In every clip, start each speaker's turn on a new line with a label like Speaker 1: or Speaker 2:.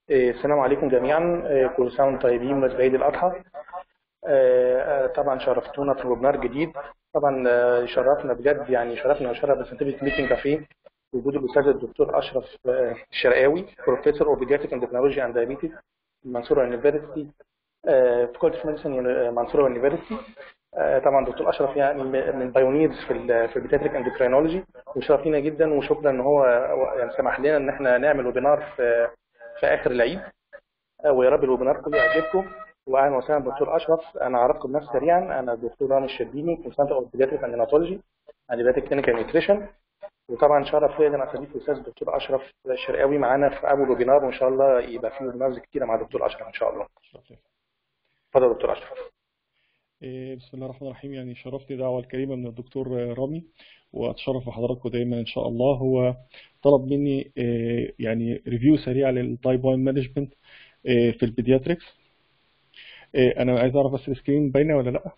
Speaker 1: إيه، السلام عليكم جميعا إيه، كل سنة وانتم طيبين ومناسبة عيد الأضحى آه، آه، طبعا شرفتونا في ويبنار جديد طبعا آه، شرفنا بجد يعني شرفنا وشرف السنتفيك ميتنج كافيه وجود الأستاذ الدكتور أشرف آه، الشرقاوي بروفيسور أوف بيدياتريك اندوكرينولوجي أند دايابيتس منصورة يونيفرستي في كولج ميديسن منصورة يونيفرستي طبعا دكتور أشرف يعني من بايونيرز في ال في البيدياتريك اندوكرينولوجي وشرف لينا جدا وشكرا ان هو يعني سمح لنا ان احنا نعمل ويبينار في في اخر العيد ويا رب الويبينار كله يعجبكم واهلا وسهلا دكتور اشرف انا عرفتكم بنفسي سريعا انا الدكتور رامي الشربيني كونسلتنت اوف بيدياتريك اند هيماتولوجي اند بيدياتريك كلينيكال نيوتريشن وطبعا شرف ليا ان انا استضيف الاستاذ الدكتور اشرف الشرقاوي معانا في اول ويبينار وان شاء الله يبقى في ويبينارز كتيره مع الدكتور اشرف ان شاء الله اتفضل يا دكتور اشرف
Speaker 2: إيه، بسم الله الرحمن الرحيم يعني شرفتني دعوة الكريمة من الدكتور رامي وأتشرف بحضراتكم دايما إن شاء الله هو طلب مني إيه، يعني ريفيو سريع للتايب 1 مانجمنت في البيدياتريكس إيه، أنا عايز أعرف بس السكرين باينة ولا لأ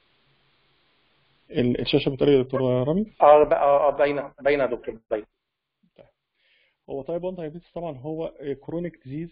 Speaker 2: ال- الشاشة بتقول إيه يا دكتور رامي
Speaker 1: اه بقى- اه باينه باينه يا دكتور باينه
Speaker 2: هو تايب 1 دايابيتس طبعا هو كرونيك ديزيز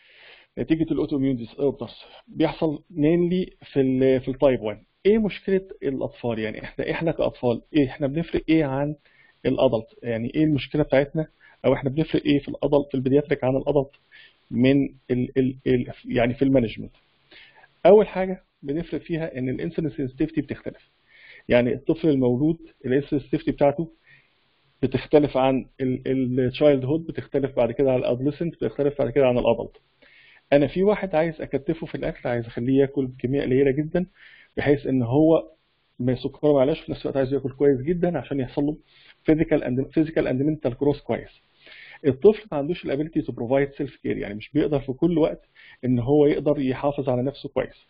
Speaker 2: نتيجة الاوتو اميون ديس اوردرز بيحصل مينلي في ال في التايب 1 ايه مشكلة الاطفال يعني احنا احنا كاطفال ايه احنا بنفرق ايه عن الادلت يعني ايه المشكلة بتاعتنا او احنا بنفرق ايه في الادلت في البيدياتريك عن الادلت من ال ال ال يعني في المانجمنت اول حاجة بنفرق فيها ان الانسولين سنسيتيفيتي بتختلف يعني الطفل المولود الانسولين سنسيتيفيتي بتاعته بتختلف عن التشايلد هود بتختلف بعد كده عن الادolescent بتختلف بعد كده عن الادلت انا في واحد عايز اكتفه في الاكل عايز اخليه ياكل بكميه قليله جدا بحيث ان هو ما سكره معلش في نفس الوقت عايز ياكل كويس جدا عشان يحصل له فيزيكال اند فيزيكال اند منتال جروث كويس الطفل ما عندوش الابيلتي تو بروفايد سيلف كير يعني مش بيقدر في كل وقت ان هو يقدر يحافظ على نفسه كويس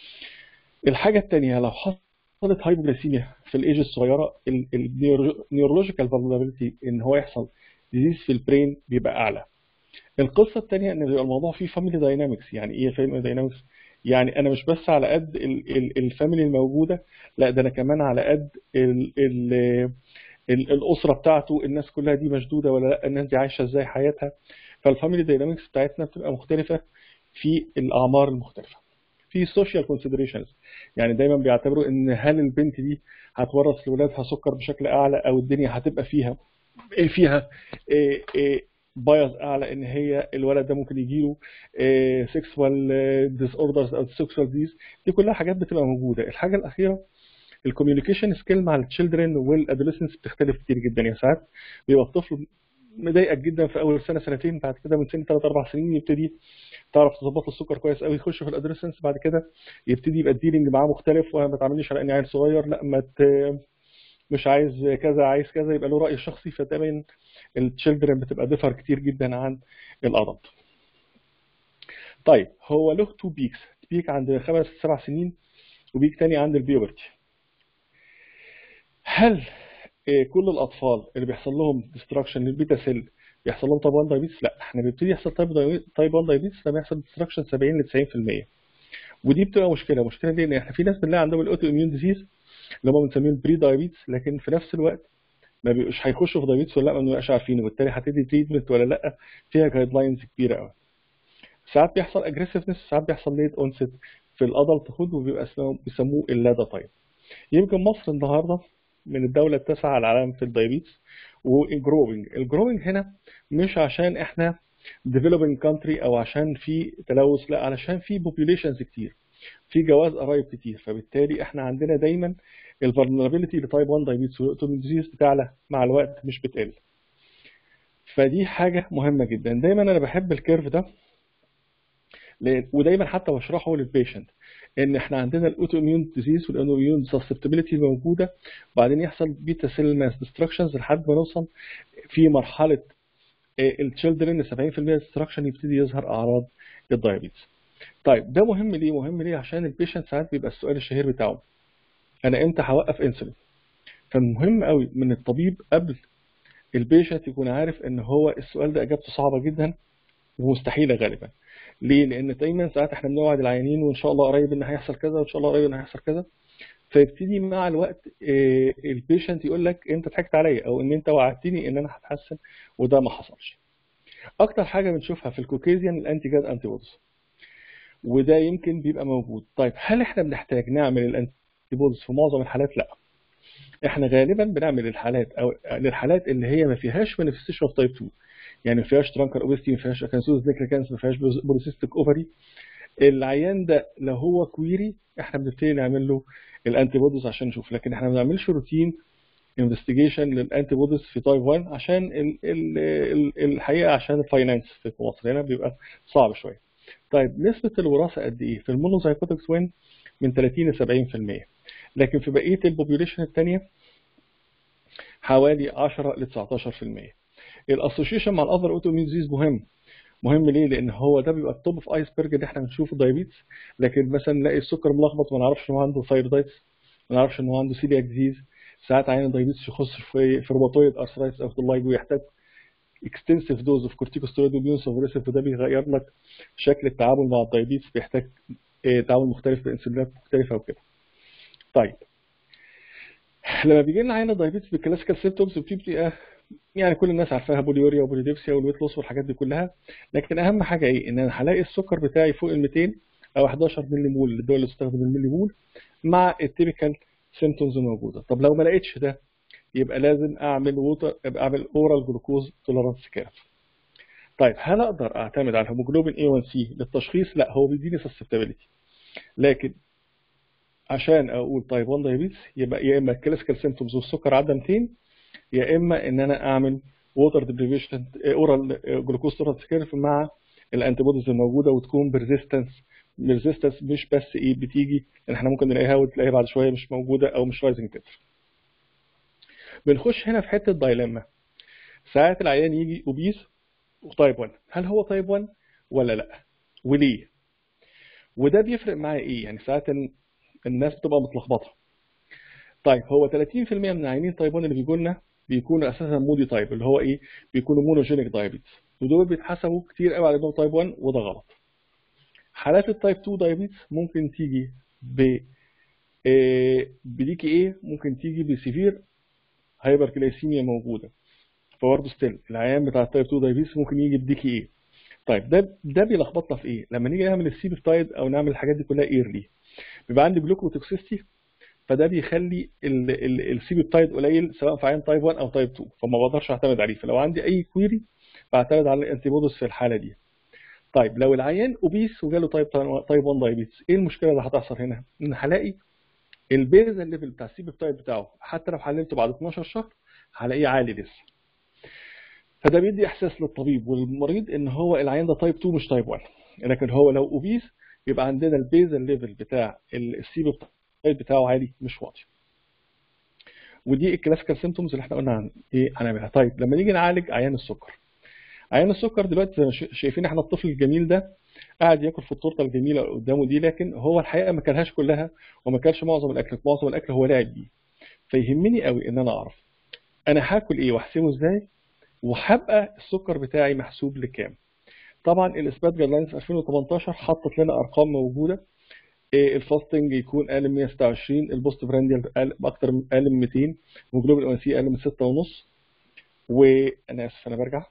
Speaker 2: الحاجه الثانيه لو حصلت هايبوغليسيميا في الايج الصغيره النيورولوجيكال فالنربيلتي ان هو يحصل ديزيز في البرين بيبقى اعلى القصه الثانيه ان بيبقى الموضوع فيه فاميلي داينامكس يعني ايه فاميلي داينامكس يعني انا مش بس على قد ال- ال- الفاميلي الموجوده لا ده انا كمان على قد ال ال ال الاسره بتاعته الناس كلها دي مشدوده ولا لا الناس دي عايشه ازاي حياتها فالفاميلي داينامكس بتاعتنا بتبقى مختلفه في الاعمار المختلفه في سوشيال كونسيدريشنز يعني دايما بيعتبروا ان هل البنت دي هتورث لاولادها سكر بشكل اعلى او الدنيا هتبقى فيها إيه فيها إيه إيه بايظ اعلى ان هي الولد ده ممكن يجيله سيكسوال ديس اوردرز او سيكسوال ديز دي كلها حاجات بتبقى موجوده الحاجه الاخيره الكوميونيكيشن سكيل مع التشيلدرن والادolescents بتختلف كتير جدا يعني ساعات بيبقى الطفل مضايقك جدا في اول سنه سنتين بعد كده من سن 3 4 سنين يبتدي تعرف تظبط له السكر كويس قوي يخش في الادolescence بعد كده يبتدي يبقى الديلينج معاه مختلف وما تعاملنيش على اني عيل صغير لا ما ت- مش عايز كذا عايز كذا يبقى له راي شخصي فدايما التشيلدرن بتبقى ديفر كتير جدا عن الادلت طيب هو له تو بيكس بيك عند خمس سبع سنين وبيك تاني عند البيوبرتي هل آه، كل الاطفال اللي بيحصل لهم ديستراكشن للبيتا سيل بيحصل لهم تايب 1 دايبيتس لا احنا بيبتدي يحصل تايب تايب 1 دايبيتس لما يحصل ديستراكشن 70 ل 90% ودي بتبقى مشكله المشكله دي ان احنا في ناس بنلاقي عندهم الاوتو اميون ديزيز اللي هم بنسميهم بري دايبيتس لكن في نفس الوقت ما بيبقوش هيخشوا في دايبيتس ولا لا ما بنبقاش عارفين وبالتالي هتدي تريتمنت ولا لا فيها جايد لاينز كبيره قوي ساعات بيحصل اجريسيفنس ساعات بيحصل ليت اونست في الادلت هود وبيبقى اسمه بيسموه اللادا تايب يمكن مصر النهارده من الدوله التاسعه على العالم في الدايبيتس وجروينج الجروينج هنا مش عشان احنا developing country او عشان في تلوث لا علشان في populations كتير في جواز قرايب كتير فبالتالي احنا عندنا دايما الفولنربيلتي لتايب 1 دايبيتس والاوتومين ديزيز بتعلى مع الوقت مش بتقل فدي حاجه مهمه جدا دايما انا بحب الكيرف ده لأن- ودايما حتى بشرحه للبيشنت ان احنا عندنا الاوتو اميون ديزيز والاوتو اميون سسبتبيليتي موجوده وبعدين يحصل بيتا سيل ماس ديستراكشنز لحد ما نوصل في مرحله التشيلدرن 70% ديستراكشن يبتدي يظهر اعراض الدايابيتس طيب ده مهم ليه مهم ليه عشان البيشنت ساعات بيبقى السؤال الشهير بتاعه انا امتى هوقف انسولين فمهم قوي من الطبيب قبل البيشنت يكون عارف ان هو السؤال ده اجابته صعبه جدا ومستحيله غالبا ليه لان دايما ساعات احنا بنوعد العيانين وان شاء الله قريب ان هيحصل كذا وان شاء الله قريب ان هيحصل كذا فيبتدي مع الوقت البيشنت يقول لك انت ضحكت عليا او ان انت وعدتني ان انا هتحسن وده ما حصلش اكتر حاجه بنشوفها في الكوكيزيان الانتي جاد انتي بوديز وده يمكن بيبقى موجود طيب هل احنا بنحتاج نعمل الانتي بوديز في معظم الحالات لا احنا غالبا بنعمل الحالات او للحالات اللي هي ما فيهاش مانيفستيشن اوف تايب 2 يعني ما فيهاش ترانكر اوبستي ما فيهاش اكانسوز نيكريكانس ما فيهاش بوليسيستيك اوفري العيان ده لو هو كويري احنا بنبتدي نعمل له الانتي بوديز عشان نشوف لكن احنا ما بنعملش روتين انفستيجيشن للانتي بوديز في تايب 1 عشان ال ال ال الحقيقه عشان الفاينانس في مصر هنا بيبقى صعب شويه. طيب نسبه الوراثه قد ايه؟ في المونوزايكوتيك سوين من 30 ل 70% لكن في بقيه البوبيوليشن الثانيه حوالي 10 ل 19%. الاسوشيشن مع الاذر اوتو ديزيز مهم مهم ليه؟ لان هو ده بيبقى التوب اوف ايسبرج اللي احنا بنشوفه دايابيتس لكن مثلا نلاقي السكر ملخبط ما نعرفش ان هو عنده ثايرويدايتس ما نعرفش ان هو عنده سيلياك ديزيز ساعات عيان الدايابيتس يخش في في روماتويد ارثرايتس او تولايجو ويحتاج اكستنسيف دوز اوف كورتيكوستيرويد وبيون سوبريسيف وده بيغير لك شكل التعامل مع الدايابيتس بيحتاج تعامل مختلف بانسولينات مختلفه وكده. طيب لما بيجي لنا عيان الدايابيتس بالكلاسيكال سيمتومز بتبقى يعني كل الناس عارفاها بوليوريا وبوليديبسيا والويت لوس والحاجات دي كلها لكن اهم حاجه ايه ان انا هلاقي السكر بتاعي فوق ال 200 او 11 مللي مول للدول اللي بتستخدم الملي مول مع التيبيكال سيمتومز موجوده طب لو ما لقيتش ده يبقى لازم اعمل ووتر اعمل اورال جلوكوز توليرانس كيرف طيب هل اقدر اعتمد على الهيموجلوبين A1C للتشخيص لا هو بيديني سسبتابيلتي لكن عشان اقول تايب 1 دايابيتس يبقى يا اما الكلاسيكال سيمتومز والسكر عدى 200 يا اما ان انا اعمل ووتر ديبريفيشن اورال جلوكوز توليرانس كيرف مع الانتي بوديز الموجوده وتكون بريزيستنس ريزيستنس مش بس ايه بتيجي ان احنا ممكن نلاقيها وتلاقيها بعد شويه مش موجوده او مش رايزنج تتر بنخش هنا في حته دايلما ساعات العيان يجي اوبيس وتايب 1 هل هو تايب 1 ولا لا وليه وده بيفرق معايا ايه يعني ساعات الناس بتبقى متلخبطه طيب هو 30% من العيانين تايب 1 اللي بيجوا لنا بيكونوا اساسا مودي تايب اللي هو ايه بيكونوا مونوجينيك دايابيتس ودول بيتحسبوا كتير قوي على انهم تايب 1 وده غلط حالات التايب 2 دايابيتس ممكن تيجي ب بديكي ايه ممكن تيجي بسيفير هايبركليسيميا موجوده فبرضه ستيل العيان بتاع التايب 2 دايابيتس ممكن يجي بديكي ايه طيب ده ده بيلخبطنا في ايه لما نيجي نعمل السي بيبتايد او نعمل الحاجات دي كلها ايرلي بيبقى عندي جلوكوتوكسيستي فده بيخلي السي بيبتايد قليل سواء في عيان تايب 1 او تايب 2 فما بقدرش اعتمد عليه فلو عندي اي كويري بعتمد على الانتي بوديز في الحاله دي طيب لو العيان اوبيس وجاله تايب تايب 1 دايابيتس ايه المشكله اللي هتحصل هنا؟ ان هلاقي البيزل ليفل بتاع السي بيبتايد بتاعه حتى لو حللته بعد 12 شهر هلاقيه عالي لسه فده بيدي احساس للطبيب والمريض ان هو العيان ده تايب 2 مش تايب 1 لكن هو لو اوبيس يبقى عندنا البيزل ليفل بتاع السي بيبتايد بتاعه عالي مش واطي ودي الكلاسيكال سيمتومز اللي احنا قلنا عن ايه هنعملها طيب لما نيجي نعالج عيان السكر عيان السكر دلوقتي زي ما شايفين احنا الطفل الجميل ده قاعد ياكل في التورته الجميله اللي قدامه دي لكن هو الحقيقه ما كلهاش كلها وما كلش معظم الاكل معظم الاكل هو لاعب بيه فيهمني قوي ان انا اعرف انا هاكل ايه واحسبه ازاي وهبقى السكر بتاعي محسوب لكام طبعا الاثبات جايد لاينز 2018 حطت لنا ارقام موجوده الفاستنج يكون اقل من 126 البوست برانديال اكتر من اقل من 200 وجلوبال او سي اقل من 6.5 وانا اسف انا برجع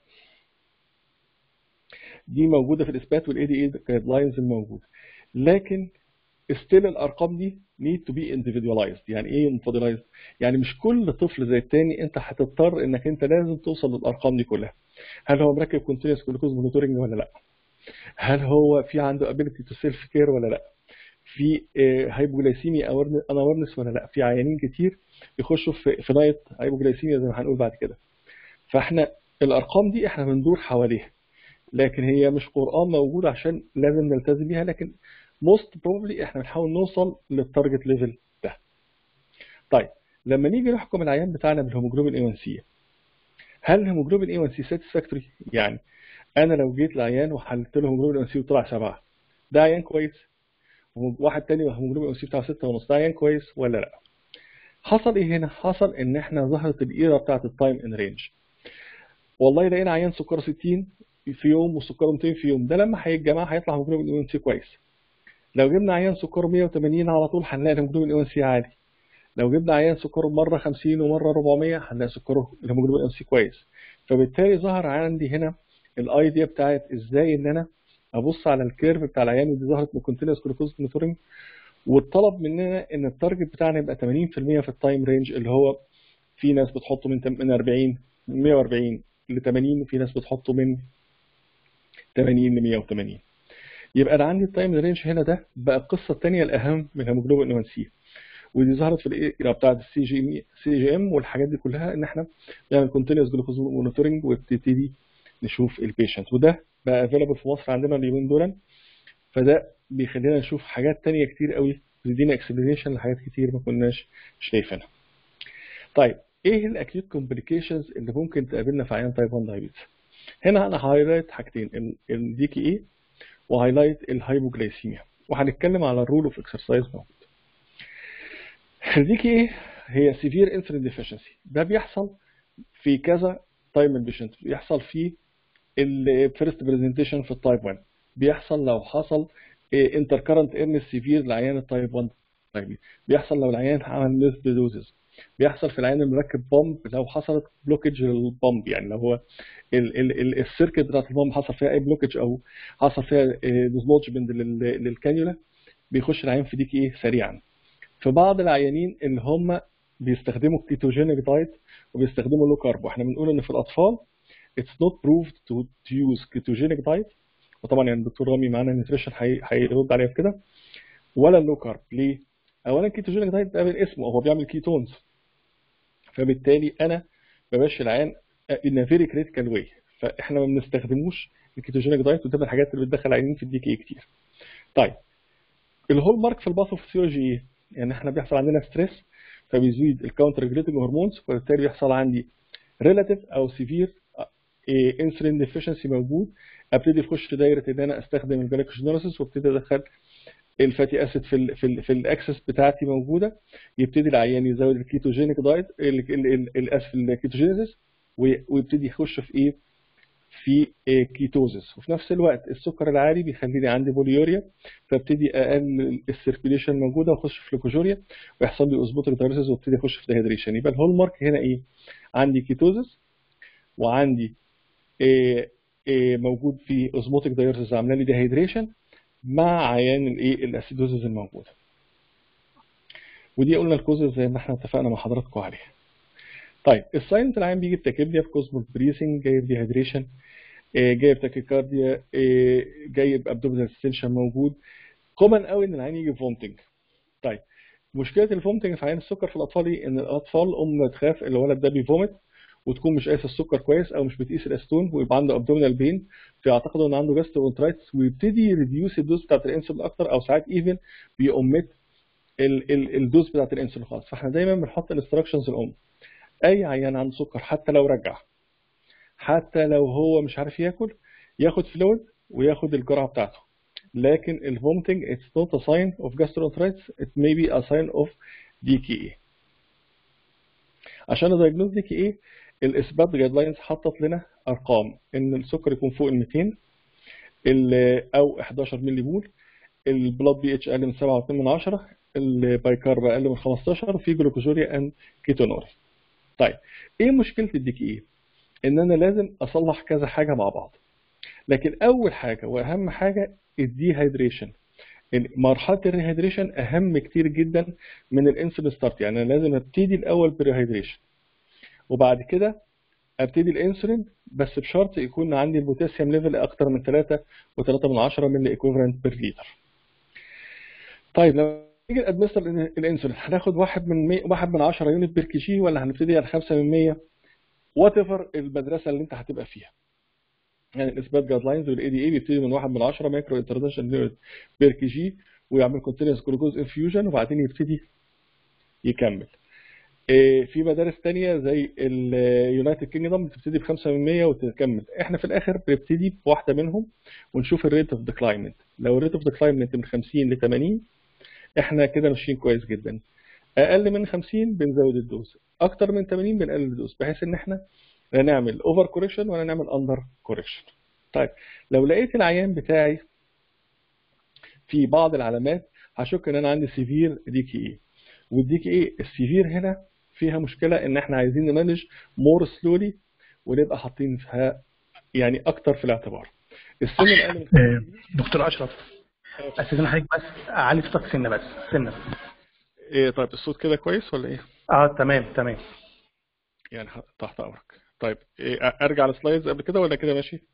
Speaker 2: دي موجوده في الاثبات والاي دي اي جايد لاينز الموجوده لكن ستيل الارقام دي need to be individualized يعني ايه individualized يعني مش كل طفل زي التاني انت هتضطر انك انت لازم توصل للارقام دي كلها هل هو مركب كونتينوس جلوكوز مونيتورنج ولا لا هل هو في عنده ابيليتي تو سيلف كير ولا لا في هايبوجلايسيميا انورنس ولا لا في عيانين كتير يخشوا في في نايت هايبوجلايسيميا زي ما هنقول بعد كده فاحنا الارقام دي احنا بندور حواليها لكن هي مش قران موجود عشان لازم نلتزم بيها لكن موست بروبلي احنا بنحاول نوصل للتارجت ليفل ده طيب لما نيجي نحكم العيان بتاعنا بالهيموجلوبين A1C هل الهيموجلوبين A1C ساتسفاكتوري يعني انا لو جيت لعيان وحللت له هيموجلوبين A1C وطلع 7 ده عيان كويس وواحد تاني الهيموجلوبين A1C بتاعه 6 ونص ده عيان كويس ولا لا حصل ايه هنا حصل ان احنا ظهرت الايرا بتاعت التايم ان رينج والله لقينا عيان سكره 60 في يوم وسكره 200 في يوم ده لما هيتجمع هيطلع هيموجلوبين A1C كويس لو جبنا عيان سكره 180 على طول هنلاقي الهيموجلوبين A1C عالي لو جبنا عيان سكره مره 50 ومره 400 هنلاقي سكره الهيموجلوبين A1C كويس فبالتالي ظهر عندي هنا الايديا بتاعت ازاي ان انا ابص على الكيرف بتاع العيان ودي ظهرت من كونتينوس جلوكوز مونيتورنج والطلب مننا ان التارجت بتاعنا يبقى 80% في التايم رينج اللي هو في ناس بتحطه من من 40 من 140 ل 80 وفي ناس بتحطه من 80 ل 180 يبقى انا عندي التايم رينج هنا ده بقى القصه الثانيه الاهم من الهيموجلوبين 1 سي ودي ظهرت في الايه بتاعت السي جي سي جي ام والحاجات دي كلها ان احنا نعمل كونتينوس جلوكوز مونيتورنج وبتبتدي نشوف البيشنت وده بقى افيلابل في مصر عندنا اليومين دول فده بيخلينا نشوف حاجات تانية كتير قوي بيدينا اكسبلينيشن لحاجات كتير ما كناش شايفينها. طيب ايه الاكيوت كومبليكيشنز اللي ممكن تقابلنا في عيان تايب 1 دايابيتس؟ هنا انا هايلايت حاجتين الدي كي اي وهايلايت الهايبوجلايسيميا وهنتكلم على الرول اوف اكسرسايز موجود. الدي كي اي هي سيفير انسولين ديفيشنسي ده بيحصل في كذا تايب من البيشنت بيحصل في الفيرست برزنتيشن في التايب 1 بيحصل لو حصل انتر كارنت ايرنس سيفير لعيان التايب 1 طيب بيحصل لو العيان عمل ميس دوزز بيحصل في العيان اللي مركب بامب لو حصلت بلوكج للبامب يعني لو هو السيركت بتاعت البامب حصل فيها اي بلوكج او حصل فيها ديزلوجمنت للكانيولا بيخش العيان في ديك ايه سريعا في بعض العيانين اللي هم بيستخدموا الكيتوجينيك دايت وبيستخدموا لو كارب واحنا بنقول ان في الاطفال it's not proved to, to use ketogenic diet وطبعا يعني الدكتور رامي معانا نيوتريشن هيرد عليها في كده ولا اللو كارب ليه؟ اولا الكيتوجينيك دايت ده من اسمه هو بيعمل كيتونز فبالتالي انا بمشي العيان in a very critical way فاحنا ما بنستخدموش الكيتوجينيك دايت وده من الحاجات اللي بتدخل عيانين في الدي كي كتير. طيب الهول مارك في الباثوفيسيولوجي ايه؟ يعني احنا بيحصل عندنا ستريس فبيزيد الكاونتر ريجوليتنج هرمونز وبالتالي بيحصل عندي ريلاتيف او سيفير انسولين ديفيشنسي موجود ابتدي اخش في دايره ان انا استخدم الجلايكوجينوليسيس وابتدي ادخل الفاتي اسيد في ال في ال في الاكسس بتاعتي موجوده يبتدي العيان يزود الكيتوجينيك دايت الاسف الكيتوجينيسيس ويبتدي يخش في ايه في كيتوزس وفي نفس الوقت السكر العالي بيخليني عندي بوليوريا فابتدي اقلل السيركيليشن موجوده واخش في ليكوجوريا ويحصل لي اوزموتيك دايريسيس وابتدي اخش في ديهيدريشن يبقى الهول مارك هنا ايه عندي كيتوزس وعندي إيه إيه موجود في اوزموتيك دايريسيس عامله لي ديهيدريشن مع عيان الايه الاسيدوزز الموجوده ودي قلنا الكوزز زي ما احنا اتفقنا مع حضراتكم عليها طيب الساينس العام بيجي بتاكيبليا في كوزموس بريسنج جايب ديهيدريشن جايب تاكيكارديا جايب ابدومينال ستنشن موجود كومن قوي ان العين يجي فومتنج طيب مشكله الفومتنج في عين السكر في الاطفال ايه ان الاطفال ام تخاف الولد ده بيفومت وتكون مش قايسه السكر كويس او مش بتقيس الاستون ويبقى عنده ابدومينال بين فيعتقدوا ان عنده جاسترونترايتس ويبتدي يريديوس الدوز بتاعت الانسولين اكتر او ساعات ايفن بيأمت الدوز بتاعت الانسولين خالص فاحنا دايما بنحط الانستراكشنز الام اي عيان عنده سكر حتى لو رجع حتى لو هو مش عارف ياكل ياخد فلويد وياخد الجرعه بتاعته لكن الفومتنج it's not a sign of gastroenteritis it may be a sign of DKA عشان ادايجنوز دي كي ايه الاثبات جايد لاينز حطت لنا ارقام ان السكر يكون فوق ال 200 او 11 مللي مول البلاد بي اتش اقل من 7.2 من 10 البايكارب اقل من 15 وفي جلوكوجوريا ان كيتونوري طيب ايه مشكله الدي كي ايه ان انا لازم اصلح كذا حاجه مع بعض لكن اول حاجه واهم حاجه الديهايدريشن مرحله الريهايدريشن اهم كتير جدا من الانسولين ستارت يعني انا لازم ابتدي الاول بريهايدريشن وبعد كده ابتدي الانسولين بس بشرط يكون عندي البوتاسيوم ليفل اكتر من 3 و3 من 10 من الايكوفالنت بير لتر طيب لو نيجي ادمستر الانسولين هناخد واحد من 100 واحد من 10 يونت بير كي جي ولا هنبتدي على 5 من 100 وات ايفر المدرسه اللي انت هتبقى فيها يعني الاثبات جايد لاينز والاي دي اي بيبتدي من 1 من 10 مايكرو انترناشونال يونت بير كي جي ويعمل كونتينوس جلوكوز انفيوجن وبعدين يبتدي يكمل في مدارس تانية زي اليونايتد كينجدوم بتبتدي ب 5 من 100 وتكمل احنا في الاخر بنبتدي بواحده منهم ونشوف الريت اوف ديكلاينمنت لو الريت اوف ديكلاينمنت من 50 ل 80 احنا كده ماشيين كويس جدا اقل من 50 بنزود الدوز اكتر من 80 بنقلل الدوز بحيث ان احنا لا نعمل اوفر كوريكشن ولا نعمل اندر كوريكشن طيب لو لقيت العيان بتاعي في بعض العلامات هشك ان انا عندي سيفير دي كي اي والدي كي اي السيفير هنا فيها مشكله ان احنا عايزين نمانج مور سلولي ونبقى حاطين فيها يعني اكتر في الاعتبار السن الاقل من
Speaker 1: آه، دكتور اشرف استاذن حضرتك بس اعلي صوتك سنه بس سنه
Speaker 2: إيه طيب الصوت كده كويس ولا ايه؟
Speaker 1: اه تمام تمام
Speaker 2: يعني ه- تحت امرك طيب إيه أ- ارجع للسلايدز قبل كده ولا كده ماشي؟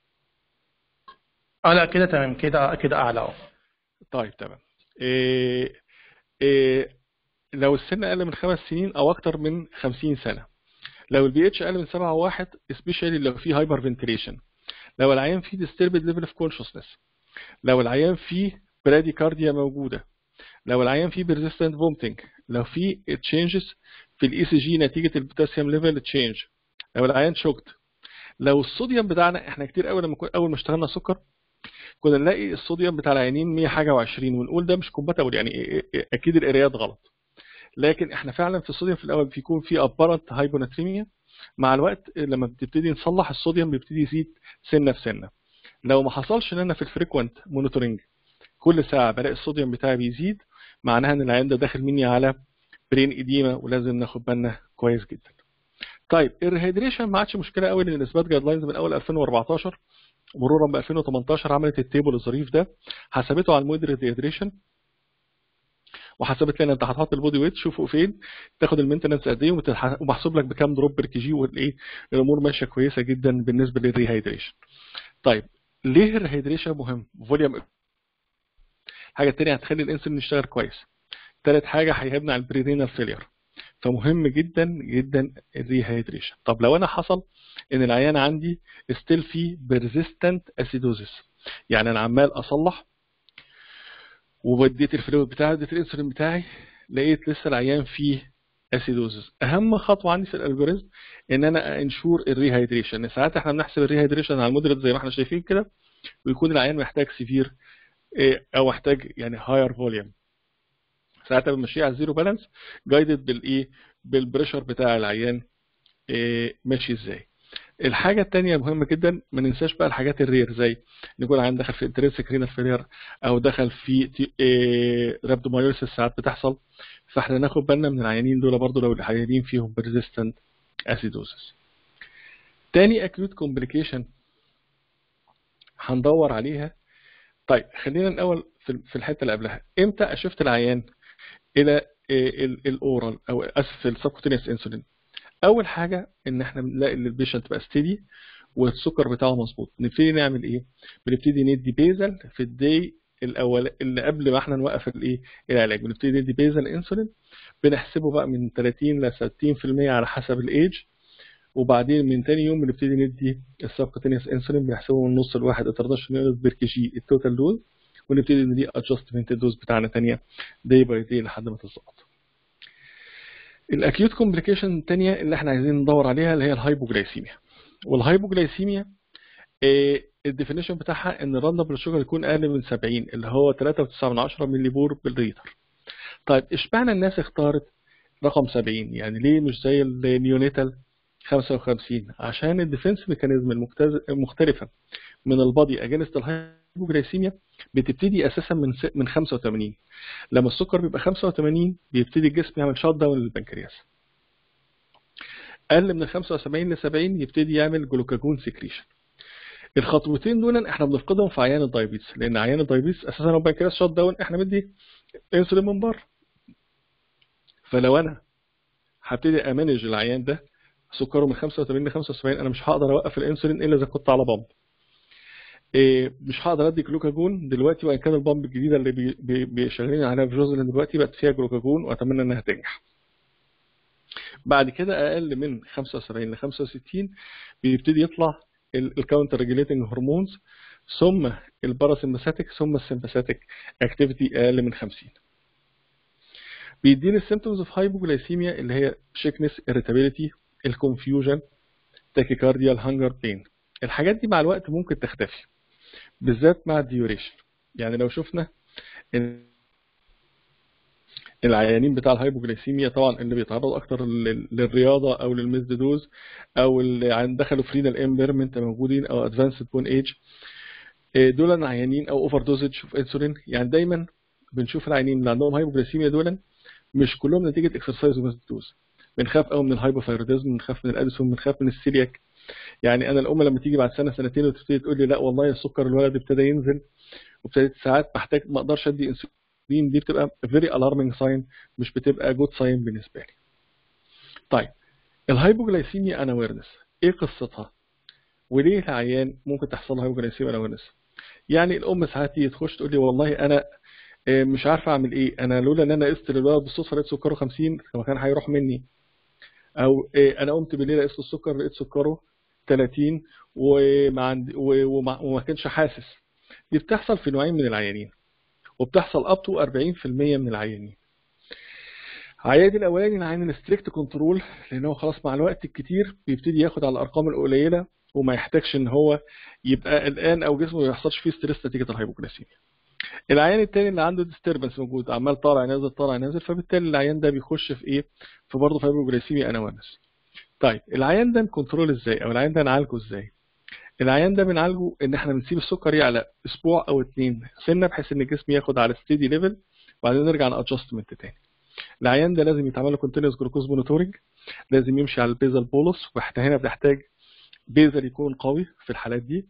Speaker 1: اه لا كده تمام كده كده اعلى اه
Speaker 2: طيب تمام إيه إيه لو السن اقل من خمس سنين او اكتر من 50 سنه لو البي اتش اقل من 7 و1 سبيشالي لو في هايبر فنتيليشن لو العيان فيه disturbed level of consciousness لو العيان فيه براديكارديا موجوده لو العيان فيه persistent vomiting لو في changes في الاي سي جي نتيجه البوتاسيوم ليفل تشينج لو العيان شوكت لو الصوديوم بتاعنا احنا كتير قوي لما كنا اول ما اشتغلنا سكر كنا نلاقي الصوديوم بتاع العيانين 100 حاجه و20 ونقول ده مش كومباتبل يعني إيه- إيه- اكيد القرايات غلط لكن احنا فعلا في الصوديوم في الاول بيكون في ابرنت هايبوناتريميا مع الوقت لما بتبتدي نصلح الصوديوم بيبتدي يزيد سنه في سنه لو ما حصلش ان انا في الفريكوينت مونيتورنج كل ساعه بلاقي الصوديوم بتاعي بيزيد معناها ان العيان ده داخل مني على برين اديما ولازم ناخد بالنا كويس جدا طيب الريهيدريشن ما عادش مشكله قوي لان اثبات جايد لاينز من اول 2014 مرورا ب 2018 عملت التيبل الظريف ده حسبته على المودريت ريهيدريشن وحسبت لنا انت هتحط البودي ويت تشوفه فين تاخد المينتنس قد ايه وتتح- ومحسوب لك بكام دروب بير كي جي والايه الامور ماشيه كويسه جدا بالنسبه للريهيدريشن طيب ليه الريهيدريشن مهم فوليوم الحاجه الثانيه هتخلي الانسولين يشتغل كويس ثالث حاجه هيمنع البريرينال فيلير فمهم جدا جدا الريهيدريشن طب لو انا حصل ان العيان عندي ستيل في بيرزيستنت اسيدوزيس يعني انا عمال اصلح ووديت الفلويد بتاعي وديت الانسولين بتاعي لقيت لسه العيان فيه اسيدوزيس اهم خطوه عندي في الالجوريزم ان انا انشور الريهيدريشن ساعات احنا بنحسب الريهيدريشن على المودريت زي ما احنا شايفين كده ويكون العيان محتاج سيفير او محتاج يعني هاير فوليوم ساعتها بنمشيه على الزيرو بالانس جايدد بالايه بالبريشر بتاع العيان إيه ماشي ازاي الحاجة التانية مهمة جدا ما ننساش بقى الحاجات الرير زي ان يكون العيان دخل في انترنسك رينال فيلير او دخل في إيه رابدومايوليسيس ساعات بتحصل فاحنا ناخد بالنا من العيانين دول برضو لو العيانين فيهم بيرزيستنت اسيدوزس تاني اكيوت كومبليكيشن هندور عليها طيب خلينا الاول في في الحته اللي قبلها امتى اشفت العيان الى الاورال او اسف السبكوتينيوس انسولين اول حاجه ان احنا بنلاقي ان البيشنت بقى ستيدي والسكر بتاعه مظبوط نبتدي نعمل ايه بنبتدي ندي بيزل في الدي الاول اللي قبل ما احنا نوقف الايه العلاج بنبتدي ندي بيزل انسولين بنحسبه بقى من 30 ل 60% على حسب الايج وبعدين من تاني يوم بنبتدي ندي السبكوتينيوس انسولين بنحسبه من نص لواحد 13 يونت بير كي جي التوتال دوز ونبتدي ندي ادجستمنت الدوز بتاعنا تانية داي باي داي لحد ما تظبط الاكيوت كومبليكيشن الثانيه اللي احنا عايزين ندور عليها اللي هي الهايبوجلايسيميا والهايبوجلايسيميا الديفينيشن بتاعها ان الراندم بلاد شوجر يكون اقل من 70 اللي هو 3.9 مللي بور بالليتر طيب اشمعنى الناس اختارت رقم 70 يعني ليه مش زي النيونيتال 55 عشان الديفنس ميكانيزم المختلفه من البادي اجينست الهايبوجلايسيميا بتبتدي اساسا من من 85 لما السكر بيبقى 85 بيبتدي الجسم يعمل شات داون للبنكرياس اقل من 75 ل 70 يبتدي يعمل جلوكاجون سكريشن الخطوتين دول احنا بنفقدهم في عيان الدايبيتس لان عيان الدايبيتس اساسا لو البنكرياس شات داون احنا بندي انسولين من بره فلو انا هبتدي امانج العيان ده سكره من 85 ل 75 انا مش هقدر اوقف الانسولين الا اذا كنت على بامب إيه مش هقدر ادي جلوكاجون دلوقتي وان كان البامب الجديده اللي بي بي بي شغالين عليها في جوزلين دلوقتي بقت فيها جلوكاجون واتمنى انها تنجح بعد كده اقل من 75 ل 65 بيبتدي يطلع الكاونتر ريجوليتنج هرمونز ثم الباراسمباثيك ثم السمباثيك اكتيفيتي اقل من 50 بيديني السيمتومز اوف هايبوجلايسيميا اللي هي شيكنس irritability الكونفيوجن تاكيكارديا الهانجر بين الحاجات دي مع الوقت ممكن تختفي بالذات مع الديوريشن يعني لو شفنا العيانين بتاع الهايبوجلايسيميا طبعا اللي بيتعرضوا اكتر للرياضه او للميزد دوز او اللي دخلوا في رينال امبيرمنت موجودين او ادفانسد بون ايج دول عيانين او اوفر دوزج اوف انسولين يعني دايما بنشوف العيانين اللي عندهم هايبوجلايسيميا دول مش كلهم نتيجه اكسرسايز وميزد دوز بنخاف قوي من الهايبوثايروديزم بنخاف من الاديسون بنخاف من السيلياك يعني انا الام لما تيجي بعد سنه سنتين وتبتدي تقول لي لا والله السكر الولد ابتدى ينزل وابتديت ساعات بحتاج ما اقدرش ادي انسولين دي بتبقى فيري alarming ساين مش بتبقى جود ساين بالنسبه لي طيب الهايبوجلايسيميا اناويرنس ايه قصتها وليه العيان ممكن تحصل له هايبوجلايسيميا اناويرنس يعني الام ساعات تيجي تخش تقول لي والله انا آه، مش عارفه اعمل ايه انا لولا ان انا قست للولد بالصدفه لقيت سكره 50 كان كان هيروح مني او آه، انا قمت بالليل قست السكر لقيت سكره 30 وما عند و- وما وما كانش حاسس دي بتحصل في نوعين من العيانين وبتحصل اب تو 40% من العيانين عيان الاولاني العيان الستريكت كنترول لان هو خلاص مع الوقت الكتير بيبتدي ياخد على الارقام القليله وما يحتاجش ان هو يبقى قلقان او جسمه ما يحصلش فيه ستريس نتيجه الهايبوجليسيميا العيان التاني اللي عنده ديستربنس موجود عمال طالع نازل طالع نازل فبالتالي العيان ده بيخش في ايه في برضه في هايبوجليسيميا انوانس طيب العيان ده نكنترول ازاي او العيان ده نعالجه ازاي العيان ده بنعالجه ان احنا بنسيب السكر يعلى اسبوع او اتنين سنه بحيث ان الجسم ياخد على ستيدي ليفل وبعدين نرجع نادجستمنت تاني العيان ده لازم يتعمل له كونتينوس جلوكوز مونيتورنج لازم يمشي على البيزل بولس واحنا هنا بنحتاج بيزل يكون قوي في الحالات دي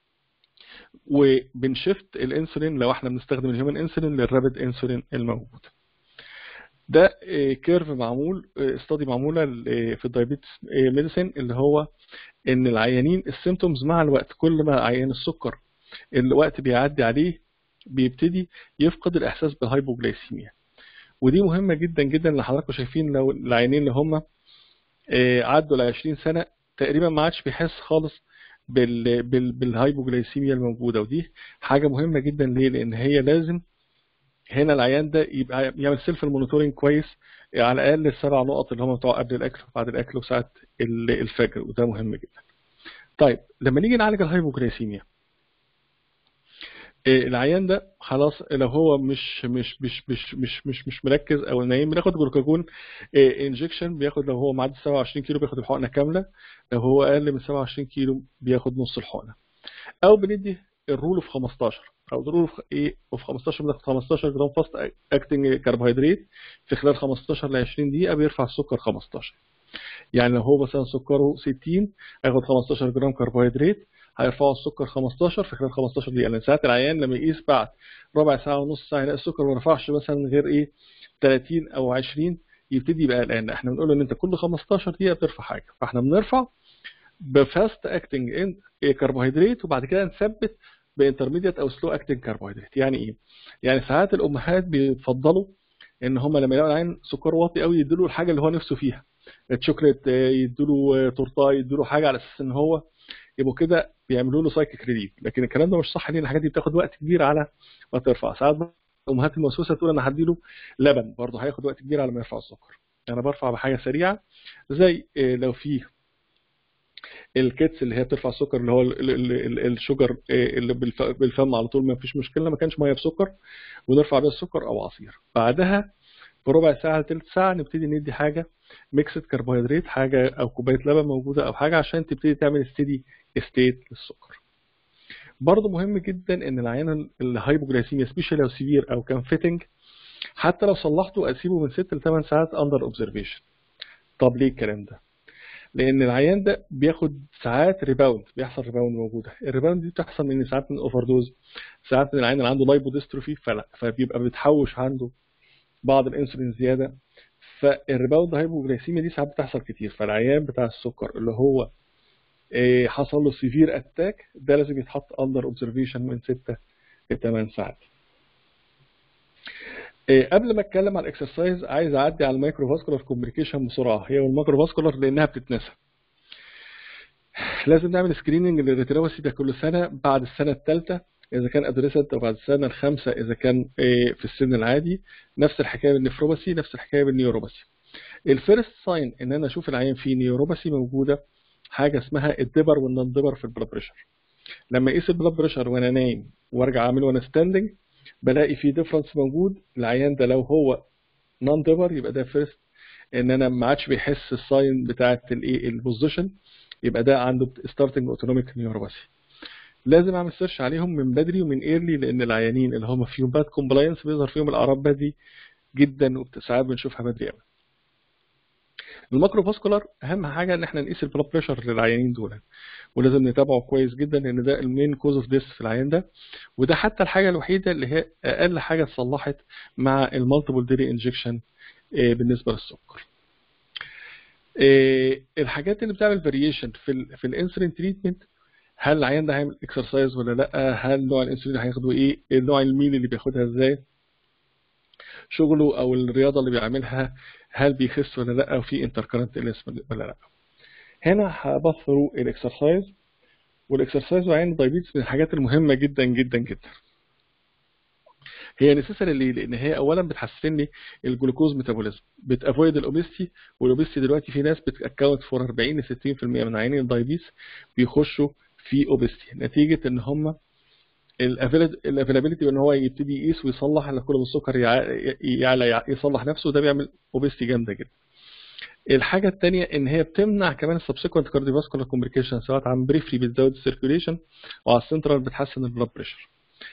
Speaker 2: وبنشفت الانسولين لو احنا بنستخدم الهيومن انسولين للرابid انسولين الموجود ده كيرف معمول استادي معموله ل- في الدايابيتس ميديسين اللي هو ان العيانين السيمتومز مع الوقت كل ما عيان السكر الوقت بيعدي عليه بيبتدي يفقد الاحساس بالهايبوجلايسيميا ودي مهمه جدا جدا اللي حضراتكم شايفين لو العيانين اللي هم آه، عدوا ال 20 سنه تقريبا ما عادش بيحس خالص بال بال بالهايبوجلايسيميا الموجوده ودي حاجه مهمه جدا ليه؟ لان هي لازم هنا العيان ده يبقى يعمل سيلف المونيتورنج كويس على الاقل السبع نقط اللي هم بتوع قبل الاكل وبعد الاكل وساعه ال- الفجر وده مهم جدا. طيب لما نيجي نعالج الهايبوجلايسيميا إيه، العيان ده خلاص لو هو مش مش مش مش مش مش, مش مركز او نايم بناخد جلوكاجون انجكشن بياخد لو هو معدي 27 كيلو بياخد الحقنه كامله لو هو اقل من 27 كيلو بياخد نص الحقنه او بندي الرول اوف 15 او الرول اوف ايه اوف 15 بناخد 15 جرام فاست اكتنج كربوهيدرات في خلال 15 ل 20 دقيقه بيرفع السكر 15 يعني لو هو مثلا سكره 60 هياخد 15 جرام كربوهيدرات هيرفعوا السكر 15 في خلال 15 دقيقه لان ساعات العيان لما يقيس بعد ربع ساعه ونص ساعه يلاقي السكر ما رفعش مثلا غير ايه 30 او 20 يبتدي يبقى قلقان احنا بنقول له ان انت كل 15 دقيقه بترفع حاجه فاحنا بنرفع بفاست اكتنج ان كربوهيدرات وبعد كده نثبت بانترميديت او سلو اكتنج كربوهيدرات يعني ايه يعني ساعات الامهات بيفضلوا ان هم لما يلاقوا العيان سكر واطي قوي يدوا له الحاجه اللي هو نفسه فيها الشوكليت يدوا له تورته يدوا له حاجه على اساس ان هو يبقوا كده بيعملوا له سايكيك ريليف لكن الكلام ده مش صح ليه الحاجات دي بتاخد وقت كبير على ما ترفع ساعات الامهات الموسوسه تقول انا هديله لبن برضه هياخد وقت كبير على ما يرفع السكر انا برفع بحاجه سريعه زي آه، لو في الكيتس اللي هي بترفع السكر اللي هو ال- ال- ال- الشجر آه، اللي بالف- بالفم على طول ما فيش مشكله ما كانش ميه بسكر ونرفع بيها السكر او عصير بعدها بربع ساعه لثلث ساعه نبتدي ندي حاجه ميكسد كربوهيدرات حاجه او كوبايه لبن موجوده او حاجه عشان تبتدي تعمل ستيدي ستيت للسكر برضه مهم جدا ان العيان الهايبوجلايسيميا سبيشال او سيفير او كان فيتنج حتى لو صلحته اسيبه من 6 ل 8 ساعات اندر اوبزرفيشن طب ليه الكلام ده لان العيان ده بياخد ساعات ريباوند بيحصل ريباوند موجوده الريباوند دي بتحصل من ساعات من اوفر دوز ساعات من العيان اللي عنده لايبوديستروفي فلا فبيبقى بتحوش عنده بعض الانسولين زياده فالريباوند هايبوجلايسيميا دي ساعات بتحصل كتير فالعيان بتاع السكر اللي هو إيه، حصل له سيفير اتاك ده لازم يتحط اندر اوبزرفيشن من 6 ل 8 ساعات إيه، قبل ما اتكلم على الاكسرسايز عايز اعدي على المايكرو فاسكولار كومبليكيشن بسرعه هي والماكرو فاسكولار لانها بتتنسى لازم نعمل سكريننج للريتينوباثي ده كل سنه بعد السنه الثالثه اذا كان ادريسنت او بعد السنه الخامسه اذا كان إيه، في السن العادي نفس الحكايه بالنفروباثي نفس الحكايه بالنيوروباثي الفيرست ساين ان انا اشوف العيان فيه نيوروباثي موجوده حاجه اسمها الدبر والنون دبر في البلاد بريشر لما اقيس البلاد بريشر وانا نايم وارجع اعمله وانا ستاندنج بلاقي فيه ديفرنس موجود العيان ده لو هو نون دبر يبقى ده فيرست ان انا ما عادش بيحس الساين بتاعت الايه البوزيشن يبقى ده عنده ستارتنج اوتونوميك نيوروباثي لازم اعمل سيرش عليهم من بدري ومن ايرلي لان العيانين اللي هم فيهم باد كومبلاينس بيظهر فيهم الاعراض بدري جدا وساعات بنشوفها بدري قوي الماكرو فاسكولار اهم حاجه ان احنا نقيس البلاد بريشر للعيانين دول ولازم نتابعه كويس جدا لان ده المين كوز اوف ديث في العيان ده وده حتى الحاجه الوحيده اللي هي اقل حاجه اتصلحت مع المالتيبل ديلي انجكشن بالنسبه للسكر آه، الحاجات اللي بتعمل فاريشن في ال في الانسولين تريتمنت هل العيان ده هيعمل اكسرسايز ولا لا هل نوع الانسولين اللي هياخده ايه النوع المين اللي بياخدها ازاي شغله او الرياضه اللي بيعملها هل بيخس ولا لا وفي انتركرنت ولا لا هنا هبثروا الاكسرسايز والاكسرسايز وعين الدايبيتس من الحاجات المهمه جدا جدا جدا هي نسيسري ليه؟ لان هي اولا بتحسن لي الجلوكوز ميتابوليزم بتافويد الاوبستي والاوبستي دلوقتي في ناس بتاكونت فور 40 ل 60% من عيانين الدايبيتس بيخشوا في اوبستي نتيجه ان هم الافيلابيلتي ان هو يبتدي يقيس ويصلح لما كل ما السكر يعلى يصلح نفسه ده بيعمل اوبستي جامده جدا الحاجه الثانيه ان هي بتمنع كمان السبسيكونت كارديوفاسكولار كومبليكيشن سواء عن بريفري بتزود السيركيوليشن وعلى السنترال بتحسن البلاد بريشر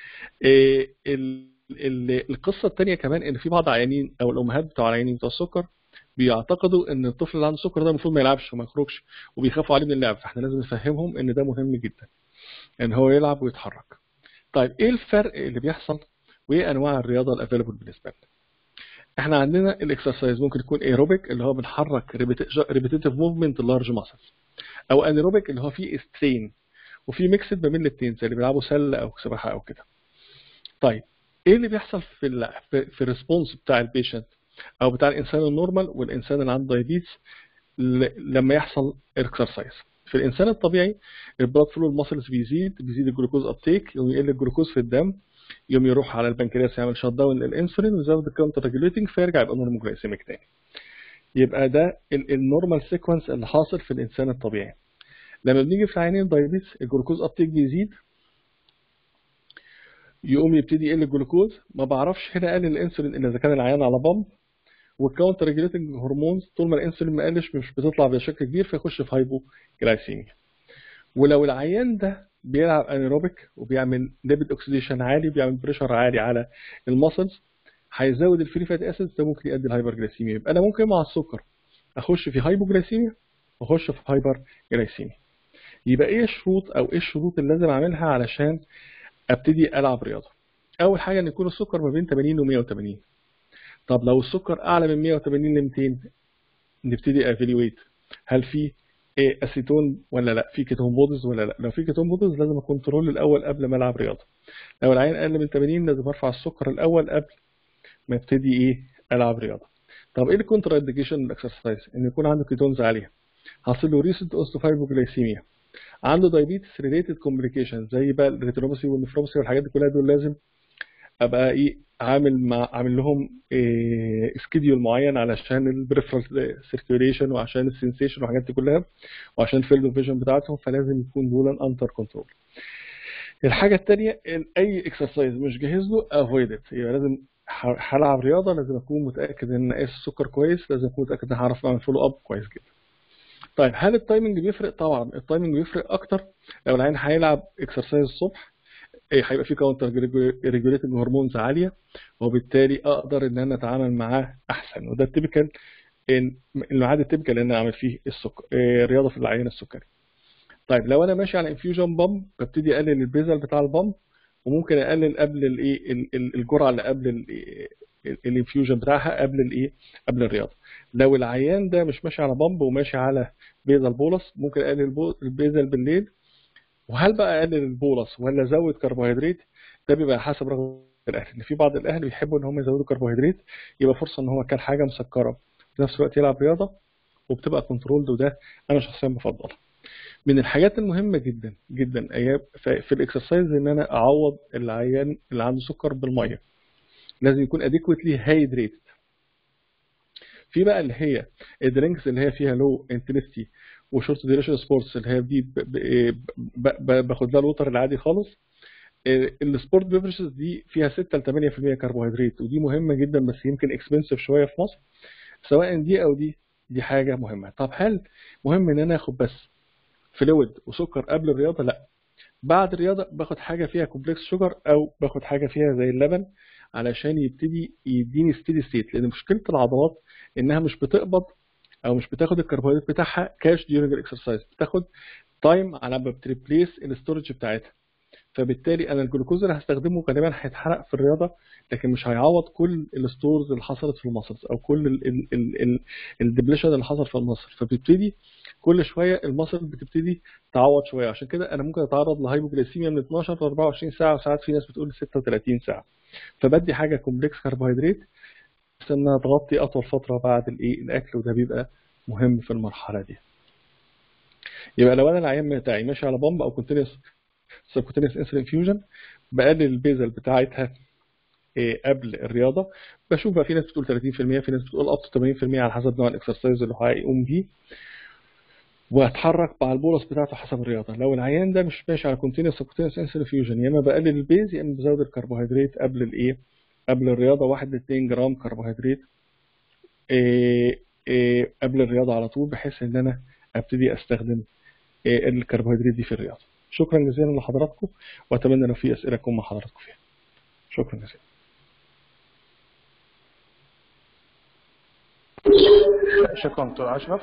Speaker 2: القصه الثانيه كمان ان في بعض عيانين او الامهات بتوع العيانين بتوع السكر بيعتقدوا ان الطفل اللي عنده سكر ده المفروض ما يلعبش وما يخرجش وبيخافوا عليه من اللعب فاحنا لازم نفهمهم ان ده مهم جدا ان هو يلعب ويتحرك طيب ايه الفرق اللي بيحصل وايه انواع الرياضه الافيلبل بالنسبه لنا احنا عندنا الاكسرسايز ممكن يكون ايروبيك اللي هو بنحرك ريبيتيتيف موفمنت لارج ماسلز او انيروبيك اللي هو فيه سترين وفي ميكسد ما بين الاثنين زي اللي بيلعبوا سله او سباحه او كده طيب ايه اللي بيحصل في ال في, في الريسبونس بتاع البيشنت او بتاع الانسان النورمال والانسان اللي عنده دايابيتس لما يحصل اكسرسايز في الانسان الطبيعي البلاد فلو المسلز بيزيد بيزيد الجلوكوز ابتيك يقوم يقل الجلوكوز في الدم يوم يروح على البنكرياس يعمل شات داون للانسولين ويزود الكاونتر ريجوليتنج فيرجع يبقى نورموجلايسيميك تاني يبقى ده النورمال سيكونس اللي حاصل في الانسان الطبيعي لما بنيجي في عينين الدايابيتس الجلوكوز ابتيك بيزيد يقوم يبتدي يقل الجلوكوز ما بعرفش هنا اقلل الانسولين الا اذا كان العيان على بامب والكاونتر ريجوليتنج هرمونز طول ما الانسولين ما قلش مش بتطلع بشكل كبير فيخش في هايبو جلايسيميا ولو العيان ده بيلعب انيروبيك وبيعمل ليبيد اوكسيديشن عالي بيعمل بريشر عالي على المسلز هيزود الفري فات اسيدز ده ممكن يؤدي لهايبر جلايسيميا يبقى انا ممكن مع السكر اخش في هايبو جلايسيميا واخش في هايبر جلايسيميا يبقى ايه الشروط او ايه الشروط اللي لازم اعملها علشان ابتدي العب رياضه اول حاجه ان يكون السكر ما بين 80 و 180 طب لو السكر اعلى من 180 ل 200 نبتدي ايفالويت هل في إيه اسيتون ولا لا في كيتون بودز ولا لا لو في كيتون بودز لازم اكنترول الاول قبل ما العب رياضه لو العين اقل من 80 لازم ارفع السكر الاول قبل ما ابتدي ايه العب رياضه طب ايه الكونترا انديكيشن للاكسرسايز ان يكون عنده كيتونز عاليه حاصل له ريسنت اوستوفايبوجلايسيميا عنده دايبيتس ريليتد كومبليكيشن زي بقى الريتينوباثي والنفروباثي والحاجات دي كلها دول لازم ابقى ايه عامل مع عامل لهم إيه سكيديول معين علشان البريفرال سيركيوليشن وعشان السنسيشن والحاجات دي كلها وعشان الفيلد اوف فيجن بتاعتهم فلازم يكون دول اندر كنترول الحاجه الثانيه اي اكسرسايز مش جاهز له افويد ات يبقى لازم هلعب رياضه لازم اكون متاكد ان قاس السكر كويس لازم اكون متاكد ان هعرف اعمل فولو اب كويس جدا طيب هل التايمنج بيفرق طبعا التايمنج بيفرق اكتر لو العين هيلعب اكسرسايز الصبح هيبقى في كاونتر ريجوليتنج هرمونز عاليه وبالتالي اقدر ان انا اتعامل معاه احسن وده التيبيكال الميعاد التيبيكال ان انا اعمل فيه السكر رياضه في العيان السكري طيب لو انا ماشي على انفيوجن بامب ببتدي اقلل البيزل بتاع البامب وممكن اقلل قبل الايه الجرعه اللي قبل الانفيوجن بتاعها قبل الايه قبل الرياضه لو العيان ده مش ماشي على بامب وماشي على بيزل بولس ممكن اقلل البيزل بالليل وهل بقى اقلل البولس ولا ازود كربوهيدرات ده بيبقى حسب رغبه الاهل ان في بعض الاهل بيحبوا ان هم يزودوا كربوهيدرات يبقى فرصه ان هو كان حاجه مسكره في نفس الوقت يلعب رياضه وبتبقى كنترولد وده انا شخصيا بفضلها من الحاجات المهمه جدا جدا ايام في الاكسرسايز ان انا اعوض العيان اللي عنده سكر بالميه لازم يكون اديكويتلي هايدريتد في بقى اللي هي الدرينكس اللي هي فيها لو انتنستي وشورت ديوريشن سبورتس اللي هي دي باخد لها الوتر العادي خالص السبورت بيفرشز دي فيها 6 ل 8% كربوهيدرات ودي مهمه جدا بس يمكن اكسبنسيف شويه في مصر سواء دي او دي دي حاجه مهمه طب هل مهم ان انا اخد بس فلويد وسكر قبل الرياضه لا بعد الرياضه باخد حاجه فيها كومبلكس شوجر او باخد حاجه فيها زي اللبن علشان يبتدي يديني ستيدي ستيت لان مشكله العضلات انها مش بتقبض او مش بتاخد الكربوهيدرات بتاعها كاش ديورنج الاكسرسايز بتاخد تايم على ما بتريبليس الاستورج بتاعتها فبالتالي انا الجلوكوز اللي هستخدمه غالبا هيتحرق في الرياضه لكن مش هيعوض كل الستورز اللي حصلت في المسلز او كل الدبليشن اللي حصل في المسل فبتبتدي كل شويه المسل بتبتدي تعوض شويه عشان كده انا ممكن اتعرض لهايبوجليسيميا من 12 ل 24 ساعه وساعات في ناس بتقول 36 ساعه فبدي حاجه كومبلكس كربوهيدرات بس انها تغطي اطول فتره بعد الايه الاكل وده بيبقى مهم في المرحله دي يبقى لو انا العيان بتاعي ماشي على بامب او كونتينوس سبكوتينيوس انسولين فيوجن بقلل البيزل بتاعتها إيه قبل الرياضه بشوف بقى في ناس بتقول 30% في ناس بتقول اب تو 80% على حسب نوع الاكسرسايز اللي هيقوم بيه وهتحرك مع البولس بتاعته حسب الرياضه لو العيان ده مش ماشي على كونتينوس سبكوتينيوس انسولين فيوجن يا اما بقلل البيز يا اما بزود الكربوهيدرات قبل الايه قبل الرياضه 1 ل 2 جرام كربوهيدرات إيه إيه قبل الرياضه على طول بحيث ان انا ابتدي استخدم إيه الكربوهيدرات دي في الرياضه شكرا جزيلا لحضراتكم واتمنى لو في اسئله اكون مع حضراتكم فيها شكرا جزيلا
Speaker 1: شكرا دكتور اشرف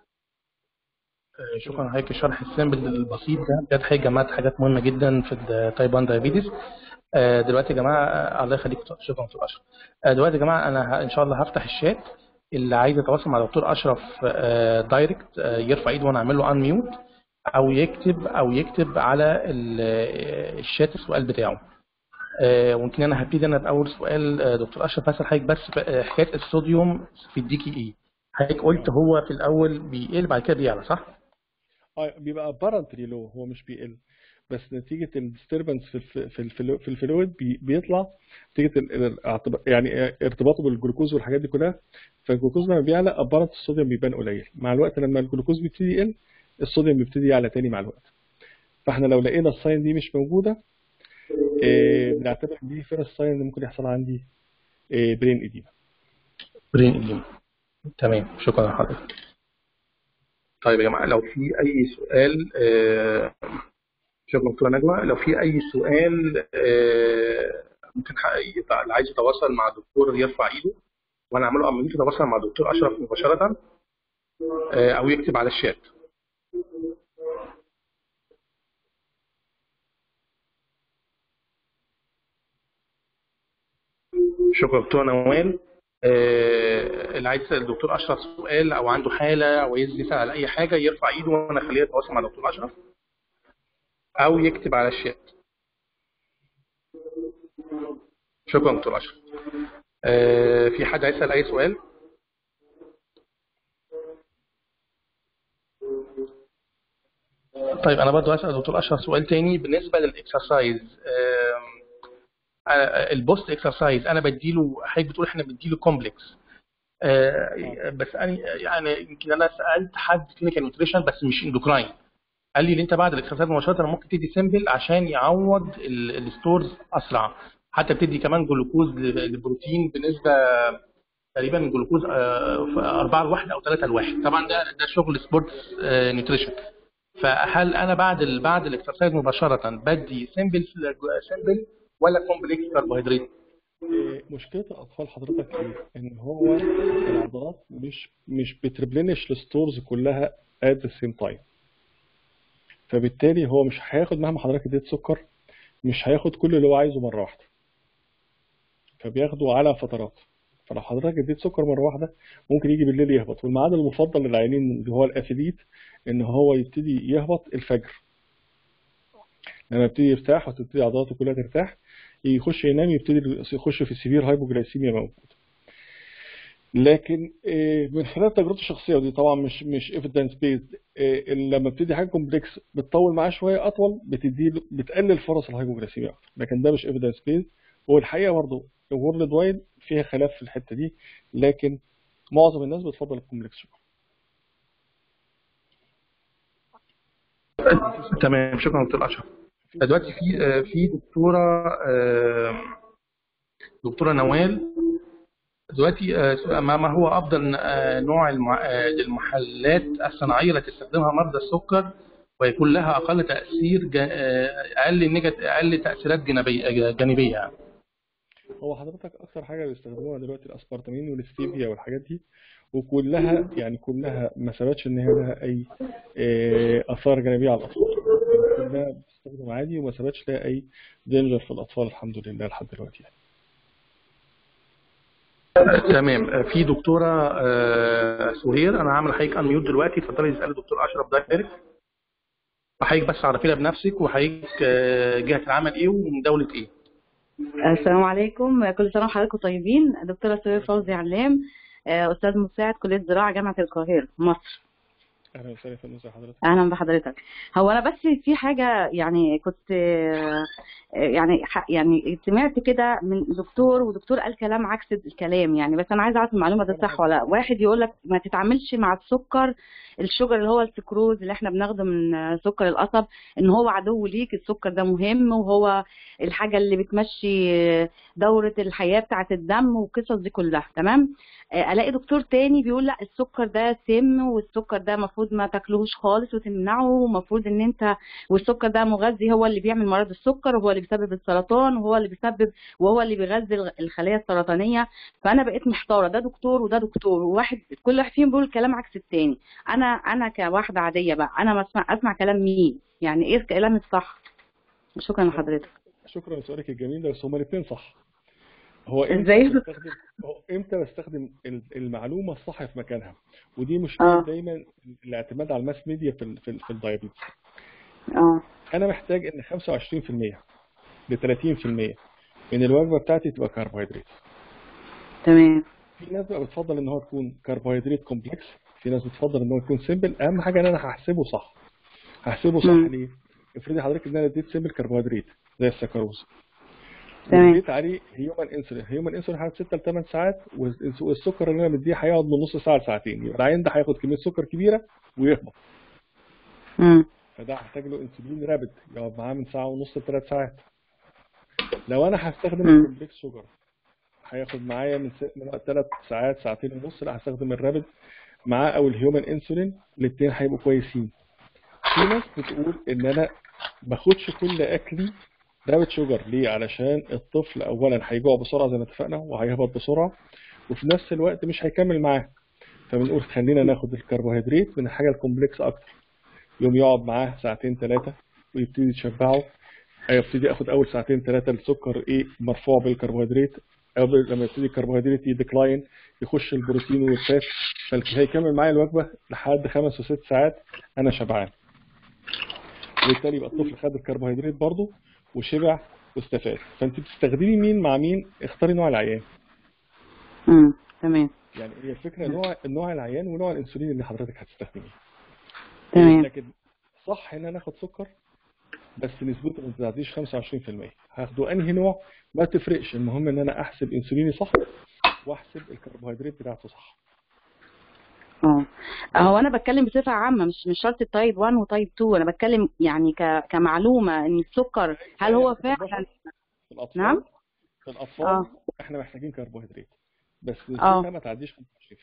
Speaker 1: شكرا على هيك الشرح السامبل البسيط ده بجد حاجه جمعت حاجات مهمه جدا في التايب 1 دايابيتس دلوقتي يا جماعه الله يخليك شكرا دكتور اشرف دلوقتي يا جماعه انا ان شاء الله هفتح الشات اللي عايز يتواصل مع دكتور اشرف دايركت يرفع ايده وانا اعمل له ان ميوت او يكتب او يكتب على الشات السؤال بتاعه ويمكن انا هبتدي انا باول سؤال دكتور اشرف هسال حضرتك بس حكايه الصوديوم في الدي كي اي حضرتك قلت هو في الاول بيقل بعد كده بيعلى صح؟
Speaker 2: اه بيبقى ابارنتلي لو هو مش بيقل بس نتيجه الديستربنس في في في الفلويد بيطلع نتيجه يعني ارتباطه بالجلوكوز والحاجات دي كلها فالجلوكوز لما بيعلى ابارنت الصوديوم بيبان قليل مع الوقت لما الجلوكوز بيبتدي يقل الصوديوم بيبتدي يعلى تاني مع الوقت فاحنا لو لقينا الساين دي مش موجوده إيه بنعتبر دي فيرست ساين اللي ممكن يحصل عندي إيه برين اديما
Speaker 1: برين اديما تمام شكرا لحضرتك طيب يا جماعه لو في اي سؤال آه شكرا دكتوره نجوى لو في اي سؤال آه ممكن اللي عايز يتواصل مع الدكتور يرفع ايده وانا اعمل له امنيه يتواصل مع الدكتور اشرف مباشره آه او يكتب على الشات شكرا دكتور نوال آه اللي عايز يسال الدكتور اشرف سؤال او عنده حاله او عايز يسال على اي حاجه يرفع ايده وانا اخليه يتواصل مع الدكتور اشرف او يكتب على الشات شكرا دكتور اشرف آه في حد عايز يسال اي سؤال طيب انا برضه هسال الدكتور اشرف سؤال تاني بالنسبه للاكسرسايز البوست اكسرسايز انا بديله حضرتك بتقول احنا بنديله كومبلكس بس انا يعني يمكن انا سالت حد كلينيكال نيوتريشن بس مش اندوكراين قال لي ان انت بعد الاكسرسايز مباشره ممكن تدي سيمبل عشان يعوض الستورز اسرع حتى بتدي كمان جلوكوز للبروتين بنسبه تقريبا جلوكوز 4 لواحد او 3 لواحد طبعا ده ده شغل سبورتس نيوتريشن فهل انا بعد ال بعد الاكسرسايز مباشره بدي سيمبل سيمبل ولا كومبلكس كربوهيدرات؟
Speaker 2: مشكله الاطفال حضرتك ايه؟ ان هو العضلات مش مش بتربلنش الستورز كلها at the same time. فبالتالي هو مش هياخد مهما حضرتك اديت سكر مش هياخد كل اللي هو عايزه مره واحده. فبياخده على فترات. فلو حضرتك اديت سكر مره واحده ممكن يجي بالليل يهبط والميعاد المفضل للعيانين اللي هو الاثليت ان هو يبتدي يهبط الفجر. لما يبتدي يرتاح وتبتدي عضلاته كلها ترتاح يخش ينام يبتدي يخش في سيفير هايبوجلايسيميا موجود لكن من خلال تجربتي الشخصيه ودي طبعا مش مش ايفيدنس بيزد لما بتدي حاجه كومبلكس بتطول معاه شويه اطول بتدي بتقلل فرص الهايبوجلايسيميا اكتر لكن ده مش ايفيدنس بيزد والحقيقه برضه وورلد وايد فيها خلاف في الحته دي لكن معظم الناس بتفضل الكومبلكس شويه
Speaker 1: تمام شكرا دكتور اشرف دلوقتي في في دكتوره دكتوره نوال دلوقتي ما هو افضل نوع المحلات الصناعيه التي تستخدمها مرضى السكر ويكون لها اقل تاثير اقل اقل تاثيرات جانبيه جانبيه
Speaker 2: هو حضرتك اكتر حاجه بيستخدموها دلوقتي الاسبرتامين والستيفيا والحاجات دي وكلها يعني كلها ما ثبتش ان هي لها اي آه، اثار جانبيه على الاطفال كلها بتستخدم عادي وما ثبتش لها اي دينجر في الاطفال الحمد لله لحد دلوقتي يعني.
Speaker 1: تمام في دكتوره آه، سهير انا عامل حضرتك انميوت دلوقتي اتفضلي اسالي دكتور اشرف دايركت وحضرتك بس عرفينا بنفسك وحضرتك آه، جهه العمل ايه ومن دوله ايه
Speaker 3: السلام عليكم كل سنة وحضراتكم طيبين دكتورة سهير فوزي علام آه، أستاذ مساعد كلية زراعة جامعة القاهرة مصر
Speaker 2: اهلا وسهلا في المساء حضرتك
Speaker 3: أهلا بحضرتك هو أنا بس في حاجة يعني كنت آه، يعني ح- يعني سمعت كده من دكتور ودكتور قال كلام عكس الكلام يعني بس أنا عايزة أعرف المعلومة دي صح ولا لا واحد يقول لك ما تتعاملش مع السكر الشجر اللي هو السكروز اللي احنا بناخده من آه، سكر القصب ان هو عدو ليك السكر ده مهم وهو الحاجة اللي بتمشي آه، دورة الحياة بتاعة الدم والقصص دي كلها تمام آه، الاقي دكتور تاني بيقول لا السكر ده سم والسكر ده المفروض ما تاكلوش خالص وتمنعه ومفروض ان انت والسكر ده مغذي هو اللي بيعمل مرض السكر وهو اللي بيسبب السرطان وهو اللي بيسبب وهو اللي بيغذي الغ- الخلايا السرطانية فانا بقيت محتارة ده دكتور وده دكتور وواحد كل واحد فيهم بيقول كلام عكس التاني انا انا كواحدة عادية بقى انا ما اسمع اسمع كلام مين يعني ايه الكلام الصح شكرا لحضرتك
Speaker 2: شكرا لسؤالك الجميل ده بس هما الاثنين صح هو امتى
Speaker 3: ازاي
Speaker 2: بستخدم هو امتى بستخدم ال- المعلومه الصح في مكانها ودي مشكله
Speaker 3: اه
Speaker 2: دايما الاعتماد على الماس ميديا في ال في, ال في الدايابيتس
Speaker 3: اه
Speaker 2: انا محتاج ان 25% ل 30% من الوجبه بتاعتي تبقى كربوهيدرات
Speaker 3: تمام
Speaker 2: في ناس بقى بتفضل ان هو تكون كربوهيدرات كومبلكس في ناس بتفضل ان هو يكون سيمبل اهم حاجه ان انا هحسبه صح هحسبه صح
Speaker 3: مم.
Speaker 2: ليه افرضي حضرتك ان انا اديت سيمبل كربوهيدرات زي السكروز
Speaker 3: تمام
Speaker 2: واديت عليه هيومن انسولين هيومن انسولين هيقعد 6 ل 8 ساعات والإنس- والسكر اللي انا مديه هيقعد من نص ساعه لساعتين يبقى العيان ده هياخد كميه سكر كبيره ويهبط
Speaker 3: مم.
Speaker 2: فده هحتاج له انسولين رابد يقعد معاه من ساعه ونص لثلاث ساعات لو انا هستخدم
Speaker 3: مم.
Speaker 2: الكومبلكس شوجر هياخد معايا من س... من ثلاث ساعات ساعتين ونص لا هستخدم الرابد معاه او الهيومن انسولين الاثنين هيبقوا كويسين في ناس بتقول ان انا باخدش كل اكلي رابد شوجر ليه علشان الطفل اولا هيجوع بسرعه زي ما اتفقنا وهيهبط بسرعه وفي نفس الوقت مش هيكمل معاه فبنقول خلينا ناخد الكربوهيدرات من الحاجه الكومبلكس اكتر يوم يقعد معاه ساعتين ثلاثه ويبتدي يشبعه هيبتدي اخد اول ساعتين ثلاثه السكر ايه مرفوع بالكربوهيدرات قبل لما يبتدي الكربوهيدرات يديكلاين يخش البروتين والفات فهيكمل معايا الوجبه لحد خمس وست ساعات انا شبعان وبالتالي يبقى الطفل خد الكربوهيدرات برضه وشبع واستفاد فانت بتستخدمي مين مع مين اختاري نوع العيان
Speaker 3: مم. تمام
Speaker 2: يعني هي الفكره نوع نوع العيان ونوع الانسولين اللي حضرتك هتستخدميه
Speaker 3: تمام
Speaker 2: لكن صح ان انا اخد سكر بس نسبته ما تزعديش 25% هاخده انهي نوع ما تفرقش المهم ان انا احسب انسوليني صح واحسب الكربوهيدرات بتاعته صح
Speaker 3: اه هو انا بتكلم بصفه عامه مش مش شرط التايب 1 وتايب 2 انا بتكلم يعني ك... كمعلومه ان السكر هل هو
Speaker 2: في البشر،
Speaker 3: فعلا
Speaker 2: في الاطفال
Speaker 3: نعم
Speaker 2: في الاطفال
Speaker 3: اه
Speaker 2: احنا محتاجين كربوهيدرات بس
Speaker 3: اه
Speaker 2: نسبتها ما تعديش 25%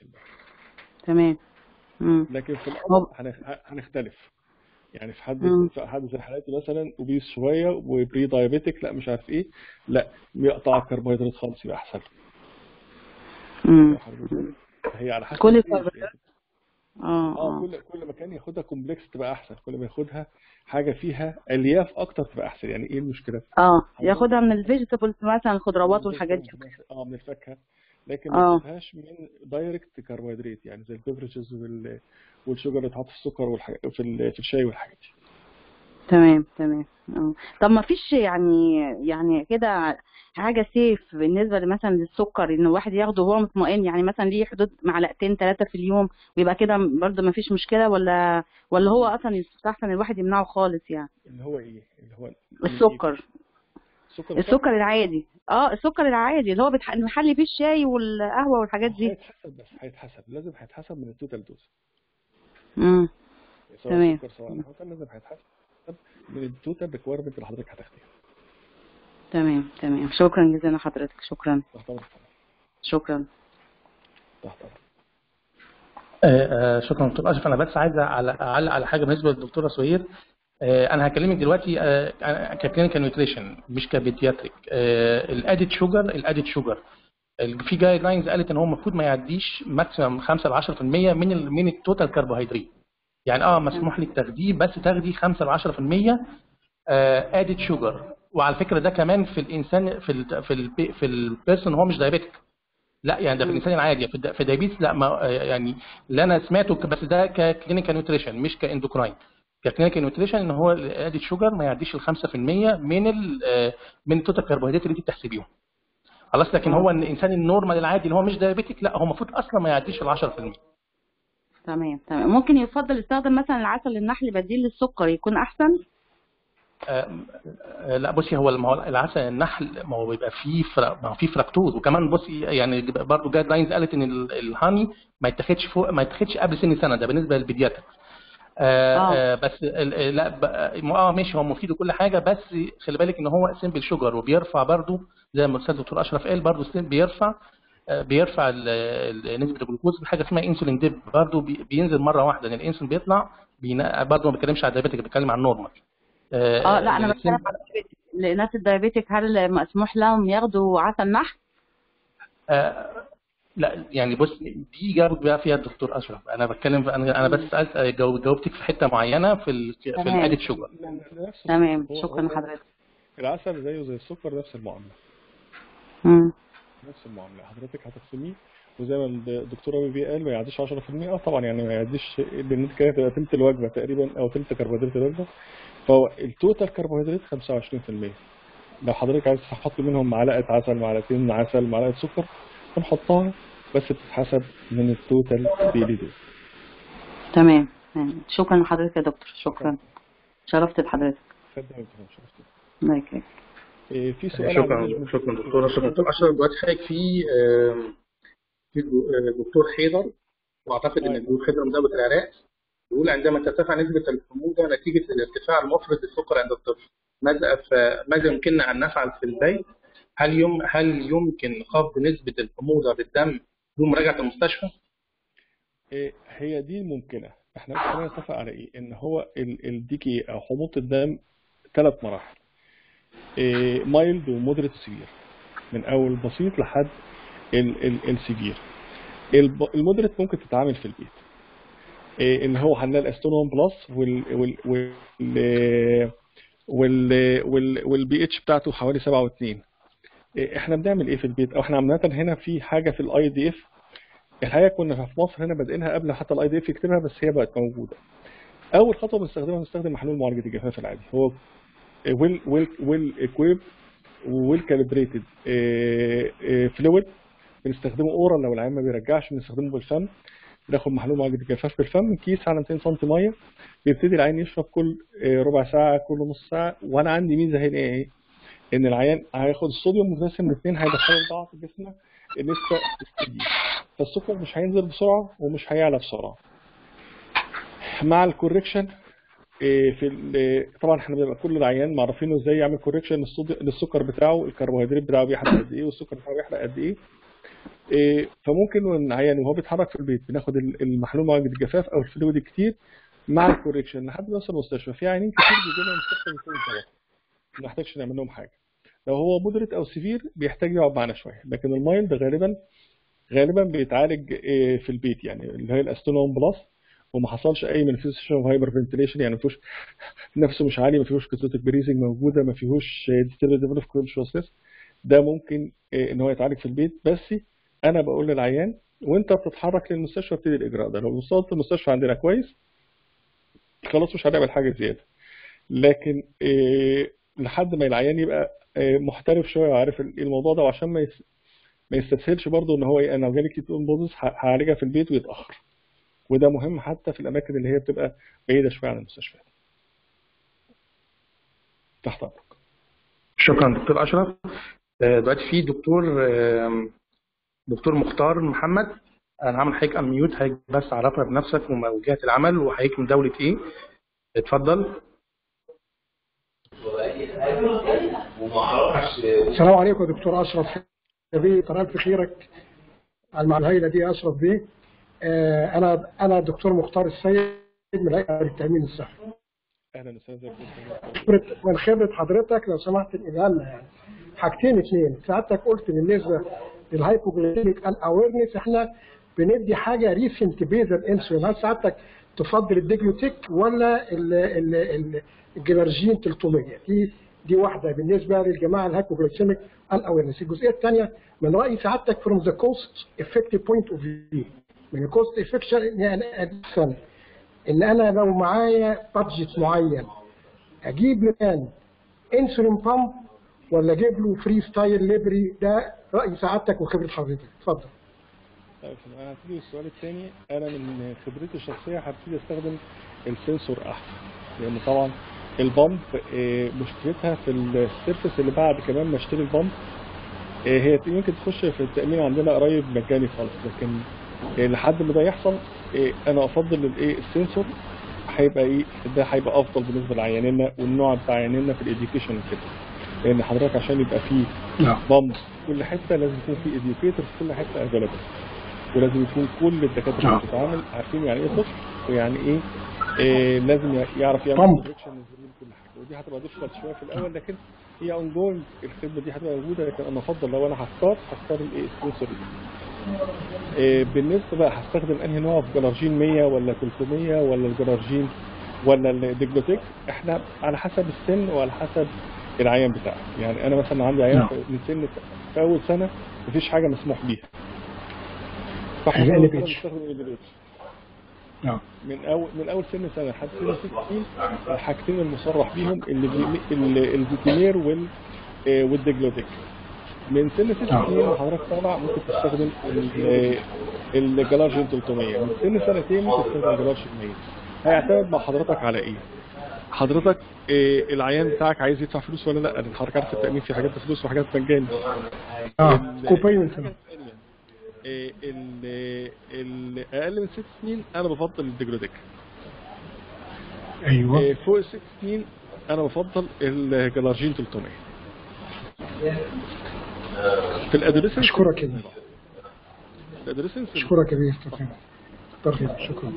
Speaker 3: تمام مم.
Speaker 2: لكن في الأب
Speaker 3: هو
Speaker 2: هنخ- هنختلف يعني في حد
Speaker 3: مم.
Speaker 2: في حد زي حالاتي مثلا اوبيس شويه وبري دايابيتك لا مش عارف ايه لا يقطع الكربوهيدرات خالص يبقى احسن
Speaker 3: مم.
Speaker 2: يا حضرتك هي على حسب
Speaker 3: كل
Speaker 2: الايج
Speaker 3: الكربوهيدرات
Speaker 2: يعني
Speaker 3: اه
Speaker 2: اه
Speaker 3: اه
Speaker 2: كل كل ما كان ياخدها كومبلكس تبقى احسن كل ما ياخدها حاجه فيها الياف اكتر تبقى احسن يعني ايه المشكله
Speaker 3: اه
Speaker 2: حضرتك
Speaker 3: ياخدها من الفيجيتابلز مثلا الخضروات والحاجات دي
Speaker 2: بالظبط اه من الفاكهه لكن ما
Speaker 3: اه
Speaker 2: ياخدهاش من دايركت كربوهيدرات يعني زي البيفرجز وال والشوجر اللي اتحط في السكر والحاجات في ال- في الشاي والحاجات دي
Speaker 3: تمام تمام اه طب ما فيش يعني يعني كده حاجة سيف بالنسبة مثلا للسكر ان الواحد ياخده وهو مطمئن يعني مثلا ليه حدود معلقتين ثلاثة في اليوم ويبقى كده برضه ما فيش مشكلة ولا ولا هو اصلا يستحسن الواحد يمنعه خالص يعني
Speaker 2: اللي هو ايه اللي هو من ايه
Speaker 3: السكر
Speaker 2: السكر الصح
Speaker 3: السكر العادي اه السكر العادي اللي هو بتح- بنحلي بيه الشاي والقهوة والحاجات دي
Speaker 2: هيتحسب بس هيتحسب لازم هيتحسب من التوتال دوز
Speaker 3: امم
Speaker 2: سواء
Speaker 3: تمام
Speaker 2: سكر سواء هوتل لازم هيتحسب من التوتال ريكويرمنت اللي حضرتك هتاخديها
Speaker 3: تمام تمام شكرا جزيلا حضرتك شكرا
Speaker 2: تحت امرك
Speaker 3: شكرا
Speaker 2: تحت امرك
Speaker 1: آه، آه، شكرا دكتور اشرف انا بس عايز أعل- اعلق على حاجه بالنسبه للدكتوره سهير آه، انا هكلمك دلوقتي آه، ككلينيكال نيوتريشن مش كبيدياتريك الادد شوجر الادد شوجر في جايد لاينز قالت ان هو المفروض ما يعديش ماكسيمم 5 ل 10% من ال من التوتال كربوهيدرات يعني اه مسموح لك تاخديه بس تاخدي 5 ل 10% ادد شوجر وعلى فكره ده كمان في الانسان في ال في ال في البيرسون هو مش دايابيتك لا يعني ده في الانسان العادي في الد- في الدايابيتس لا ما يعني اللي انا سمعته ك- بس ده ككلينيكال نيوتريشن مش كاندوكراين ككلينيكال نيوتريشن ان هو الادد شوجر ما يعديش ال 5% من ال آه، من التوتال كربوهيدرات اللي انت بتحسبيهم خلاص لكن هو الانسان النورمال العادي اللي هو مش دايابيتيك لا هو المفروض اصلا ما يعديش ال 10%
Speaker 3: تمام تمام ممكن يفضل يستخدم مثلا العسل النحل بديل للسكر يكون احسن
Speaker 1: آه، آه، لا بصي هو ما هو العسل النحل ما هو بيبقى فيه فرق ما هو فيه فركتوز وكمان بصي يعني برضه جايد لاينز قالت ان ال- الهاني ما يتاخدش فوق ما يتاخدش قبل سن سنه ده بالنسبه للبيدياتر آه
Speaker 3: آه.
Speaker 1: آه بس ال- ال- لا ب- اه ماشي هو مفيد وكل حاجه بس خلي بالك ان هو سيمبل شوجر وبيرفع برضه زي ما الاستاذ الدكتور اشرف قال برضه سيم- بيرفع آه، بيرفع ال- ال- نسبه الجلوكوز بحاجه اسمها انسولين ديب برضه بي- بينزل مره واحده لان الانسولين بيطلع بينا- برضه ما بيتكلمش على الدايابيتك بيتكلم عن النورمال
Speaker 3: اه لا انا
Speaker 1: السيم-
Speaker 3: بتكلم على الدايابيتك. الناس الدايابيتك هل مسموح لهم ياخدوا عسل نحل
Speaker 1: آه، لا يعني بص دي جاوب بقى فيها الدكتور اشرف انا بتكلم انا انا بس سالت جاوب- جاوبتك في حته معينه في ال في
Speaker 3: تمام.
Speaker 1: الاديت شوجر
Speaker 2: نفس
Speaker 3: تمام
Speaker 2: هو-
Speaker 3: شكرا
Speaker 2: هو
Speaker 3: لحضرتك
Speaker 2: العسل زيه زي السكر نفس المعامله
Speaker 3: مم.
Speaker 2: نفس المعامله حضرتك هتقسميه وزي ما الدكتور رامي بيه قال ما يعديش 10% اه طبعا يعني ما يعديش لان انت كده تبقى تلت الوجبه تقريبا او تلت كربوهيدرات الوجبه فهو التوتال كربوهيدرات 25% لو حضرتك عايز تحط منهم معلقه عسل معلقتين عسل معلقه سكر بنحطها بس بتتحسب من التوتال ديلي دوز
Speaker 3: تمام تمام. شكرا لحضرتك يا دكتور شكرا شرفت بحضرتك
Speaker 2: خدنا وانتم شرفتوا.
Speaker 3: الله يكرمك
Speaker 2: إيه، في سؤال عن
Speaker 1: شكرا
Speaker 2: management.
Speaker 1: شكرا دكتور اشرف دكتور اشرف دلوقتي حضرتك في آم، في دو- آه، دكتور حيدر واعتقد ان الدكتور حيدر من دوله العراق بيقول عندما ترتفع نسبه الحموضه نتيجه الارتفاع المفرط للسكر عند الطفل ماذا ف- ماذا يمكننا ان نفعل في البيت؟ هل يم هل يمكن خفض نسبه الحموضه بالدم بدون مراجعه المستشفى؟
Speaker 2: إيه، هي دي الممكنة احنا بس خلينا نتفق على ايه ان هو الديكي او حموضة الدم ثلاث مراحل إيه، مايلد ومودريت وسيفير من اول بسيط لحد ال- ال- السيفير الب- المودريت ممكن تتعامل في البيت إيه، اللي هو هنلاقي الاستونوم بلس وال وال وال وال وال والبي اتش بتاعته حوالي 7 و2 احنا بنعمل ايه في البيت او احنا عامه هنا في حاجه في الاي دي اف الحقيقه كنا في مصر هنا بادئينها قبل حتى الاي دي اف يكتبها بس هي بقت موجوده اول خطوه بنستخدمها بنستخدم محلول معالجه الجفاف العادي هو ويل ويل ويل اكويب ويل كاليبريتد فلويد بنستخدمه اورال لو العيان ما بيرجعش بنستخدمه بالفم بناخد محلول معالجه الجفاف بالفم كيس على 200 سم ميه بيبتدي العيان يشرب كل آه، ربع ساعه كل نص ساعه وانا عندي ميزه هنا ايه ان العيان هياخد الصوديوم متقسم الاثنين هيدخلوا لبعض في جسمنا لسه استدي فالسكر مش هينزل بسرعه ومش هيعلى بسرعه مع الكوريكشن إيه، في ال- طبعا احنا بنبقى كل العيان معرفينه ازاي يعمل كوريكشن للسكر بتاعه الكربوهيدرات بتاعه بيحرق قد ايه والسكر بتاعه بيحرق قد ايه إيه، فممكن العيان وهو بيتحرك في البيت بناخد ال- المحلول معالج الجفاف او الفلويد الكتير مع الكوريكشن لحد ما يوصل المستشفى في عيانين كتير بيجوا لنا المستشفى بيكونوا ثلاثه ما نحتاجش نعمل لهم حاجه لو هو مودريت او سيفير بيحتاج يقعد معانا شويه لكن المايلد غالبا غالبا بيتعالج إيه، في البيت يعني اللي هي الاستونوم بلس وما حصلش اي مانيفستيشن اوف هايبر فنتيليشن يعني ما فيهوش نفسه مش عالي ما فيهوش كتوتك بريزنج موجوده ما فيهوش ديستيريد ديفلوب كونشوسنس ده ممكن إيه، ان هو يتعالج في البيت بس انا بقول للعيان وانت بتتحرك للمستشفى ابتدي الاجراء ده لو وصلت المستشفى عندنا كويس خلاص مش هنعمل حاجه زياده لكن إيه لحد ما العيان يبقى إيه محترف شويه وعارف ال- الموضوع ده وعشان ما يس- ما يستسهلش برضه ان هو ايه انا جالي كيتون بوزس هعالجها في البيت ويتاخر وده مهم حتى في الاماكن اللي هي بتبقى بعيده شويه عن المستشفيات تحت امرك
Speaker 1: شكرا دكتور اشرف آه، دلوقتي في دكتور آم، دكتور مختار محمد انا هعمل حضرتك اميوت حضرتك بس عرفنا بنفسك وجهه العمل وحضرتك من دوله ايه اتفضل
Speaker 4: السلام عليكم يا دكتور اشرف بيه طلعت في خيرك مع الهيئه دي اشرف بيه آه، انا انا الدكتور مختار السيد من هيئه التامين الصحي
Speaker 2: اهلا وسهلا ازيك يا دكتور؟
Speaker 4: خبرة من خبرة حضرتك لو سمحت تقولها لنا يعني حاجتين اثنين سعادتك قلت بالنسبة للهايبوجليسيميك الاويرنس احنا بندي حاجة ريسنت بيزل انسولين هل سعادتك تفضل الديجلوتيك ولا ال- ال- ال- الجلارجين 300 دي دي واحدة بالنسبة للجماعة الهايبوجليسيميك الاويرنس الجزئية الثانية من رأي سعادتك from the cost effective point of view من الكوست افكشن يعني أحسن ان انا لو معايا بادجت معين اجيب الان انسولين بامب ولا اجيب له فري ستايل ليبري ده راي سعادتك وخبره حضرتك اتفضل
Speaker 2: طيب انا هبتدي بالسؤال الثاني انا من خبرتي الشخصيه هبتدي استخدم السنسور احسن لان طبعا البامب آه، مشكلتها في السيرفس اللي بعد كمان ما اشتري البامب آه، هي يمكن تخش في التامين عندنا قريب مجاني خالص لكن آه، لحد ما ده يحصل آه، انا افضل الايه السنسور هيبقى ايه ده هيبقى افضل بالنسبه لعيانينا والنوع بتاع عيانينا في الاديوكيشن وكده لان حضرتك عشان يبقى فيه
Speaker 4: نعم
Speaker 2: بامب في كل حته لازم يكون في اديوكيتور في كل حته افيلبل ولازم يكون كل الدكاتره اللي
Speaker 4: نعم.
Speaker 2: بتتعامل عارفين يعني ايه طفل ويعني ايه, إيه لازم يعرف يعمل
Speaker 4: بامب.
Speaker 2: injection للزبون كل حاجه ودي هتبقى ديفيكالت شويه في الاول لكن هي اون جوينج الخدمه دي هتبقى موجوده لكن انا افضل لو انا هختار هختار الايه السنسور إيه بالنسبه بقى هستخدم انهي نوع في جلارجين 100 ولا 300 ولا الجلارجين ولا الديجلوتيك احنا على حسب السن وعلى حسب العيان بتاعك يعني انا مثلا عندي عيان
Speaker 4: نعم.
Speaker 2: من سن في اول سنه مفيش حاجه مسموح بيها فاحنا
Speaker 4: ال
Speaker 2: أول
Speaker 4: NPH.
Speaker 2: سنة بنستخدم الإليفيتور.
Speaker 4: نعم
Speaker 2: من اول من اول سن سنه لحد سن ست سنين الحاجتين المصرح بيهم اللي اللي- الفيتينير وال آه، والديجلوتيك من سن ست
Speaker 4: نعم.
Speaker 2: سنين وحضرتك طالع ممكن تستخدم ال- الجلارجين 300 من سن سنتين ممكن تستخدم الجلارجين 100 هيعتمد مع حضرتك على ايه حضرتك آه، العيان بتاعك عايز يدفع فلوس ولا لا لان حضرتك عارف التامين في حاجات بفلوس وحاجات مجاني
Speaker 4: اه
Speaker 2: ال-
Speaker 4: كوبايمنت
Speaker 2: الحاجة الثانية، آه، ال- ال- اقل من ست سنين انا بفضل الديجلوتيك
Speaker 4: ايوه
Speaker 2: آه، فوق الست سنين انا بفضل الجلارجين 300 في الادوليسنس
Speaker 4: اشكرك يا بيه
Speaker 2: الادوليسنس
Speaker 4: اشكرك يا بيه كتر خيرك شكرا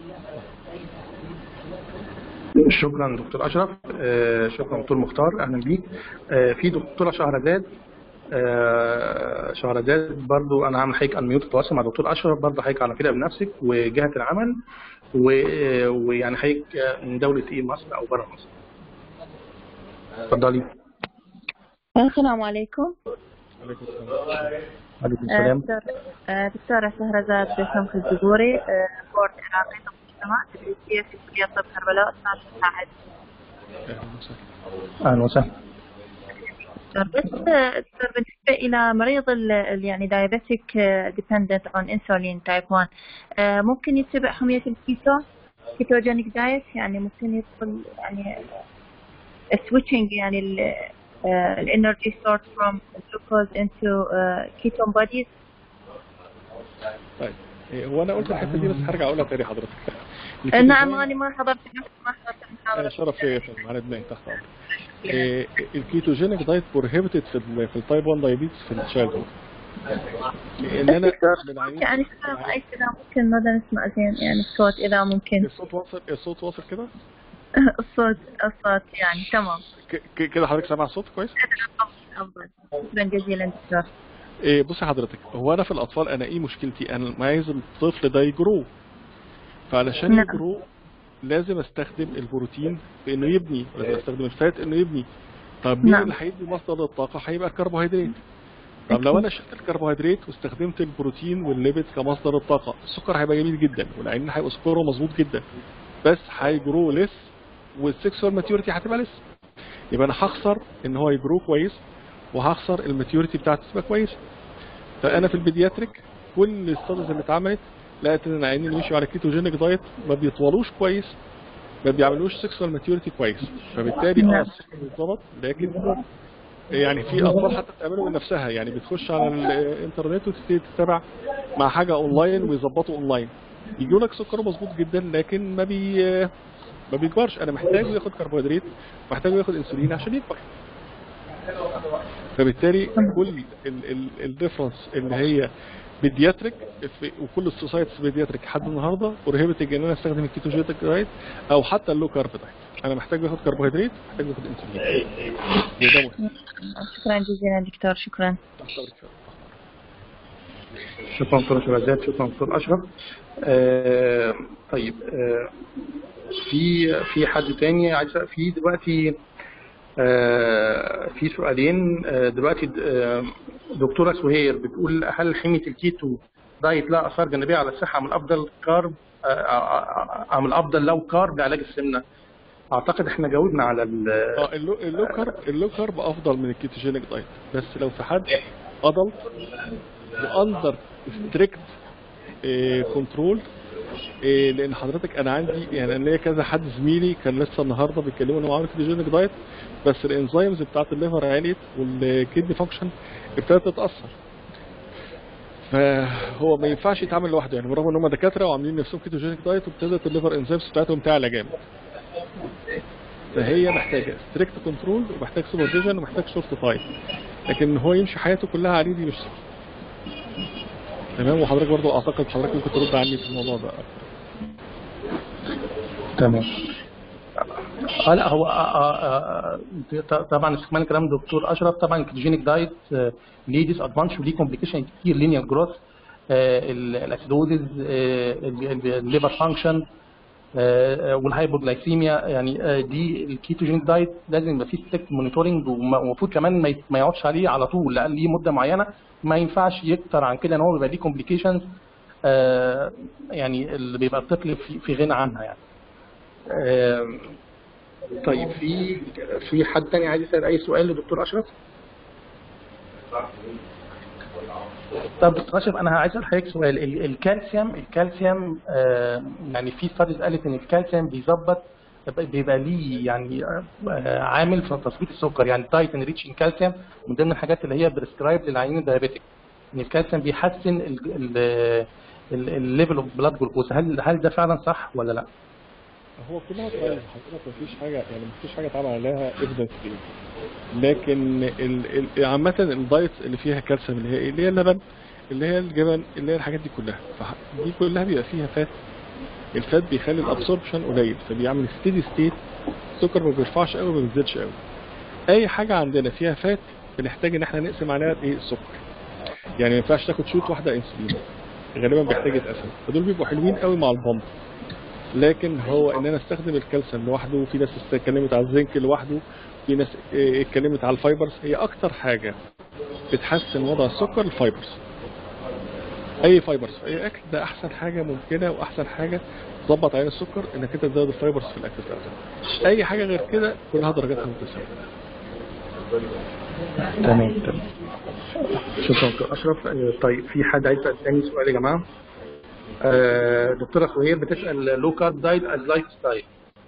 Speaker 1: شكرا دكتور اشرف آه، شكرا دكتور مختار اهلا بيك آه، في دكتوره شهرزاد آه، شهرزاد برضو انا عامل حضرتك انميوت تتواصل مع دكتور اشرف برضو حضرتك على كده بنفسك وجهه العمل و- آه، ويعني حضرتك من دوله ايه مصر او بره مصر اتفضلي
Speaker 5: السلام عليكم
Speaker 2: عليكم السلام
Speaker 1: عليكم
Speaker 5: آه،
Speaker 1: السلام
Speaker 5: دكتور آه، دكتورة شهرزاد سمخ الزبوري آه، بورد علاقة المجتمع تدريسية في كلية طب كربلاء أستاذ مساعد
Speaker 2: اهلا وسهلا
Speaker 1: اهلا وسهلا
Speaker 5: دكتور بس آه، دكتور بالنسبة إلى مريض ال ال- يعني diabetic آه، dependent on insulin type 1 آه، ممكن يتبع حمية الكيتو ketogenic diet يعني ممكن يدخل يعني آه، switching يعني ال آه، ال energy source from glucose into آه، ketone bodies
Speaker 2: طيب إيه، هو انا قلت الحته دي بس هرجع اقولها تاني حضرتك
Speaker 5: آه، نعم أنا ما حضرت نفس ما حضرت
Speaker 2: انا
Speaker 5: المحاضرة
Speaker 2: شرف ليا يا فندم على دماغي تحت امرك إيه، الكيتوجينيك دايت بروهيبتد في ال في التايب 1 دايابيتس في التشايلد هود لان انا من عينين
Speaker 5: يعني فاهم أي كذا ممكن ماذا نسمع زين يعني الصوت إذا ممكن
Speaker 2: الصوت واصل الصوت واصل كده
Speaker 5: الصوت الصوت يعني تمام
Speaker 2: ك- ك- كده حضرتك سامع الصوت كويس
Speaker 5: أفضل شكرا جزيلا دكتور
Speaker 2: إيه بصي حضرتك هو انا في الاطفال انا ايه مشكلتي انا عايز الطفل ده يجرو فعلشان
Speaker 5: نعم.
Speaker 2: يجرو لازم استخدم البروتين في انه يبني ولازم استخدم الفات انه يبني طب مين
Speaker 5: نعم.
Speaker 2: اللي هيدي مصدر للطاقه هيبقى الكربوهيدرات طب لو انا شلت الكربوهيدرات واستخدمت البروتين والليبيد كمصدر الطاقه السكر هيبقى جميل جدا والعين هيبقى سكره مظبوط جدا بس هيجرو لس والسكسوال ماتيوريتي هتبقى لس يبقى انا هخسر ان هو يجرو كويس وهخسر الماتيوريتي بتاعته تبقى كويسه فانا في البيدياتريك كل الستادز اللي اتعملت لقيت ان العيانين اللي مشوا على كيتوجينيك دايت ما بيطولوش كويس ما بيعملوش سكسوال ماتيوريتي كويس فبالتالي اه
Speaker 5: نعم.
Speaker 2: السكر بيتظبط لكن يعني في اطفال حتى بتعمله من نفسها يعني بتخش على الانترنت وتبتدي تتابع مع حاجه اونلاين ويظبطوا اونلاين يجيوا لك سكره مظبوط جدا لكن ما بي ما بيكبرش انا محتاجه ياخد كربوهيدرات محتاجه ياخد انسولين عشان يكبر فبالتالي كل الديفرنس اللي هي بيدياتريك في- وكل السوسايتس بيدياتريك لحد النهارده بروهيبتنج ان انا استخدم الكيتوجينيك دايت او حتى اللو كارب دايت انا محتاج باخد كربوهيدرات محتاج باخد انسولين وده مهم
Speaker 5: شكرا جزيلا دكتور شكرا
Speaker 1: شكرا دكتور شهزاد شكرا دكتور اشرف آه طيب آه في في حد تاني عايز أسأل- في دلوقتي آه في سؤالين آه دلوقتي آه دكتوره سهير بتقول هل حميه الكيتو دايت لها اثار جانبيه على الصحه من الافضل كارب آه، آه، آه، من الافضل لو كارب لعلاج السمنه اعتقد احنا جاوبنا على ال-
Speaker 2: اه اللو اللو كارب اللو كارب افضل من الكيتوجينيك دايت بس لو في حد ادلت باندر ستريكت كنترول لان حضرتك انا عندي يعني انا ليا كذا حد زميلي كان لسه النهارده بيتكلموا ان هو عامل كيتوجينيك دايت بس الانزيمز بتاعت الليفر عاليت والكدني فانكشن ابتدت تتاثر فهو ما ينفعش يتعامل لوحده يعني برغم ان هم دكاتره وعاملين نفسهم كيتوجينيك دايت وابتدت الليفر انزيمز بتاعتهم تعلى جامد فهي محتاجه ستريكت كنترول ومحتاج سوبرفيجن ومحتاج شورت تايم لكن هو يمشي حياته كلها عليه دي مش صح تمام وحضرتك برضو اعتقد حضرتك ممكن ترد عني في الموضوع ده
Speaker 1: تمام اه لا هو آه آه آه ط- طبعا استكمال كلام دكتور اشرف طبعا الكيتوجينيك دايت آه ليه ديس ادفانتج وليه كومبليكيشن كتير لينيال جروث الاسيدوزز الليفر فانكشن والهايبوجلايسيميا يعني آه، دي الكيتوجينيك دايت لازم يبقى فيه ستيك مونيتورنج ومفروض كمان ما ي- ما يقعدش عليه على طول لان ليه مده معينه ما ينفعش يكتر عن كده ان هو بيبقى ليه كومبليكيشنز يعني اللي بيبقى الطفل في في غنى عنها يعني آم، طيب في في حد تاني عايز يسأل أي سؤال لدكتور أشرف؟ طب دكتور أشرف أنا عايز أسأل حضرتك سؤال ال- الكالسيوم الكالسيوم آه، يعني في ستاديز قالت إن الكالسيوم بيظبط بيبقى ليه يعني آه، عامل في تظبيط السكر يعني دايت ان ريتش ان كالسيوم من ضمن الحاجات اللي هي بريسكرايب للعيانين الدايابيتيك ان الكالسيوم بيحسن الليفل اوف بلاد جلوكوز هل هل ده فعلا صح ولا لا؟
Speaker 2: هو كلها ترايز حضرتك مفيش حاجه يعني مفيش حاجه اتعمل عليها ايفيدنس لكن ال- ال- عامه الدايت اللي فيها كالسيوم اللي هي ايه؟ اللي هي اللبن اللي هي الجبن اللي هي الحاجات دي كلها فح- دي كلها بيبقى فيها فات الفات بيخلي الابسوربشن قليل فبيعمل ستيدي ستيت السكر ما بيرفعش قوي ما بينزلش قوي اي حاجه عندنا فيها فات بنحتاج ان احنا نقسم عليها ايه السكر يعني ما ينفعش تاخد شوت واحده انسولين غالبا بيحتاج يتقسم فدول بيبقوا حلوين قوي مع البامب لكن هو ان انا استخدم الكالسيوم لوحده وفي ناس اتكلمت على الزنك لوحده في ناس اه، اتكلمت على الفايبرز هي اكتر حاجه بتحسن وضع السكر الفايبرز اي فايبرز في اي اكل ده احسن حاجه ممكنه واحسن حاجه تظبط عين السكر انك انت تزود الفايبرز في الاكل بتاعتك اي حاجه غير كده كلها درجاتها متساويه
Speaker 1: تمام تمام شكرا دكتور اشرف آه، طيب في حد عايز يسال تاني سؤال يا جماعه آه، دكتوره سهير بتسال لو كارب دايت از لايف ستايل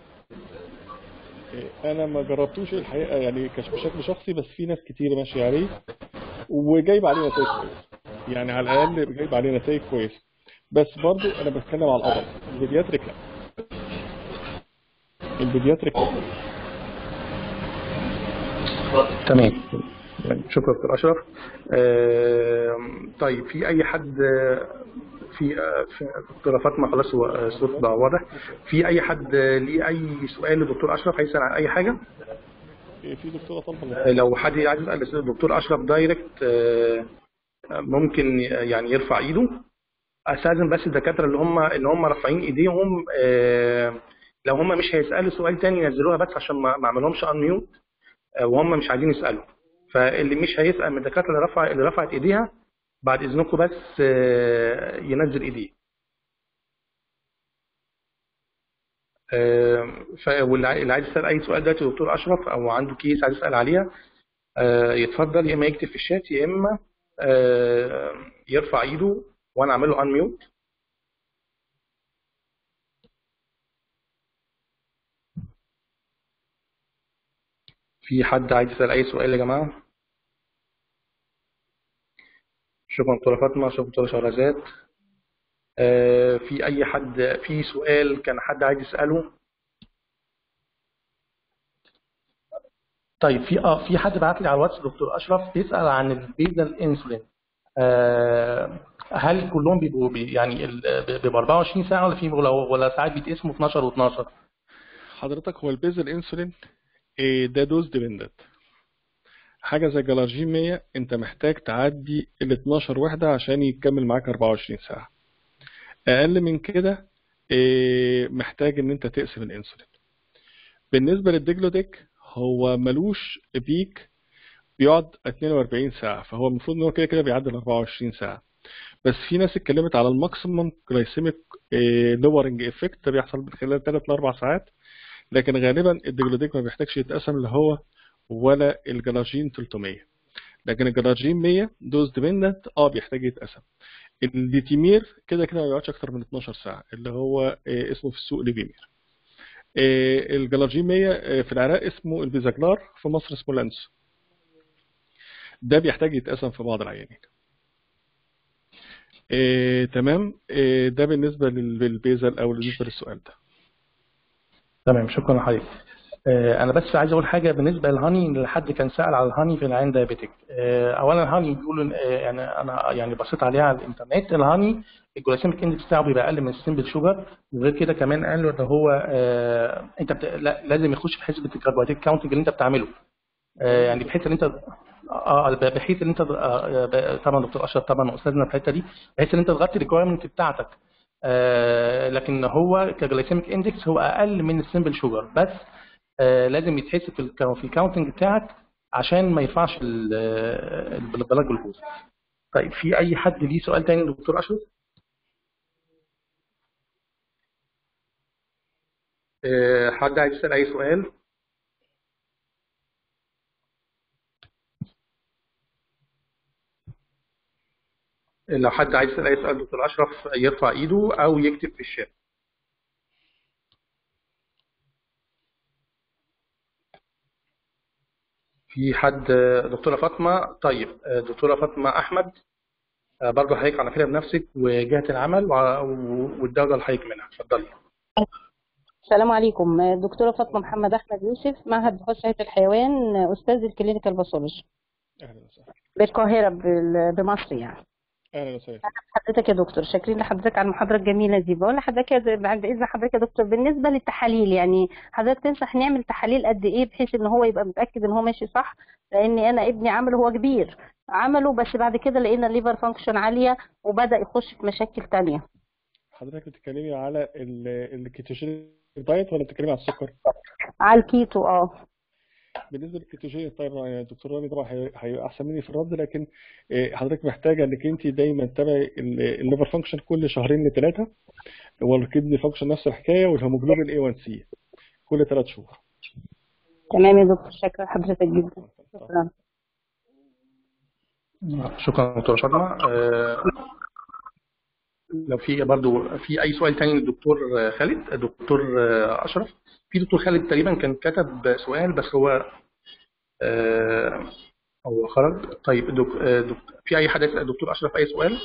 Speaker 2: اه، انا ما جربتوش الحقيقه يعني كش- بشكل شخصي بس في ناس كتير ماشيه عليه وجايب عليه نتائج كويسه يعني على الاقل جايب عليه نتائج كويسه بس برضو انا بتكلم على الادلت البيدياتريك لا البيدياتريك لا
Speaker 1: تمام شكرا دكتور اشرف آه، طيب في اي حد آه، في آه، في دكتوره فاطمه خلاص هو آه، الصوت بقى واضح في اي حد آه، ليه اي سؤال لدكتور اشرف هيسال عن اي حاجه
Speaker 2: اه، في دكتوره طالبه
Speaker 1: آه، لو حد عايز يسال الدكتور اشرف دايركت آه، ممكن يعني يرفع ايده استاذن بس الدكاتره اللي هم اللي هم رافعين ايديهم آه، لو هم مش هيسالوا سؤال تاني ينزلوها بس عشان ما ما اعملهمش انميوت وهم مش عايزين يسالوا فاللي مش هيسال من الدكاتره اللي رفع اللي رفعت ايديها بعد اذنكم بس آه، ينزل ايديه آه، ف- واللي عاي- اللي عايز يسال اي سؤال دلوقتي دكتور اشرف او عنده كيس عايز يسال عليها آه، يتفضل يا اما يكتب في الشات يا اما آه، يرفع ايده وانا اعمل له انميوت في حد عايز يسال اي سؤال يا جماعه شكرا دكتوره فاطمه شكرا دكتوره شهرزاد آه، في اي حد في سؤال كان حد عايز يساله طيب في اه في حد بعت لي على الواتس دكتور اشرف بيسال عن البيزل انسولين آه هل كلهم بيبقوا بي يعني ال- بيبقوا 24 ساعه ولا في ولا, ولا ساعات بيتقسموا 12 و12
Speaker 2: حضرتك هو البيزل انسولين إيه، ده دوز ديبندنت حاجه زي جلارجين 100 انت محتاج تعدي ال 12 وحده عشان يكمل معاك 24 ساعه اقل من كده إيه، محتاج ان انت تقسم الانسولين بالنسبه للديجلوديك هو ملوش بيك بيقعد 42 ساعه فهو المفروض ان هو كده كده بيعدي ال 24 ساعه بس في ناس اتكلمت على الماكسيمم جلايسيميك لورنج افكت ده بيحصل من خلال 3 ل 4 ساعات لكن غالبا الديجلوديك ما بيحتاجش يتقسم لا هو ولا الجلاجين 300 لكن الجلاجين 100 دوز ديبندنت اه بيحتاج يتقسم الليتيمير كده كده ما بيقعدش اكتر من 12 ساعه اللي هو آه، اسمه في السوق ليفيمير آه، الجلاجين 100 آه، في العراق اسمه البيزاجلار في مصر اسمه لانس ده بيحتاج يتقسم في بعض العيانين آه، تمام آه، ده بالنسبه لل- للبيزل او بالنسبه للسؤال ده
Speaker 1: تمام شكرا لحضرتك آه، انا بس عايز اقول حاجه بالنسبه للهاني ان حد كان سال على الهاني في العين دايابيتك آه، اولا الهاني بيقولوا إن- آه، يعني انا يعني بصيت عليها على الانترنت الهاني الجلايسيميك اندكس بتاعه بيبقى اقل من السمبل شوجر وغير كده كمان قالوا ان هو آه، انت بت... لا لازم يخش في حسبه الكربوهيدرات كاونتنج اللي انت بتعمله آه، يعني بحيث ان انت اه بحيث ان انت آه، آه، طبعا دكتور اشرف طبعا استاذنا في الحته دي بحيث ان انت تغطي الريكويرمنت بتاعتك آه، لكن هو كجلايسيميك اندكس هو اقل من السمبل شوجر بس آه، لازم يتحسب في الكا- في الكاونتنج بتاعك عشان ما يرفعش ال- آه، البلاد جلوكوز طيب في اي حد ليه سؤال تاني دكتور اشرف آه، حد عايز يسال اي سؤال لو حد عايز يسال اي سؤال دكتور اشرف يرفع ايده او يكتب في الشات في حد دكتورة فاطمة طيب دكتورة فاطمة أحمد برضه حضرتك على فكرة بنفسك وجهة العمل وع- والدولة اللي حضرتك منها اتفضلي
Speaker 6: السلام عليكم دكتورة فاطمة محمد أحمد يوسف معهد بحوث صحة الحيوان أستاذ الكلينيكال باثولوجي
Speaker 2: اهلا وسهلا
Speaker 6: بالقاهرة بال- بمصر يعني
Speaker 2: اهلا وسهلا
Speaker 6: حضرتك يا دكتور شاكرين لحضرتك على المحاضرة الجميلة دي بقول لحضرتك يا د- بعد إذن حضرتك يا دكتور بالنسبة للتحاليل يعني حضرتك تنصح نعمل تحاليل قد إيه بحيث إن هو يبقى متأكد إن هو ماشي صح لأن أنا ابني عمله هو كبير عمله بس بعد كده لقينا الليفر فانكشن عالية وبدأ يخش في مشاكل تانية
Speaker 2: حضرتك بتتكلمي على ال- الكيتوجين دايت ولا بتتكلمي على السكر؟
Speaker 6: على الكيتو اه
Speaker 2: بالنسبه للكيتوجين طيب يعني الدكتور رامي طبعا هي- هيبقى احسن مني في الرد لكن آه، حضرتك محتاجه انك انت دايما تتابعي ال- الليفر فانكشن كل شهرين لثلاثه والكدني فانكشن نفس الحكايه والهيموجلوبين اي 1 سي كل ثلاث شهور
Speaker 6: تمام يا دكتور شكرا لحضرتك جدا شكرا
Speaker 1: شكرا دكتورة فاطمة آه، لو في برضه في أي سؤال تاني للدكتور خالد دكتور أشرف في دكتور خالد تقريبا كان كتب سؤال بس هو آه، هو خرج طيب دك... آه، دك... في أي حد يسأل دكتور أشرف أي سؤال؟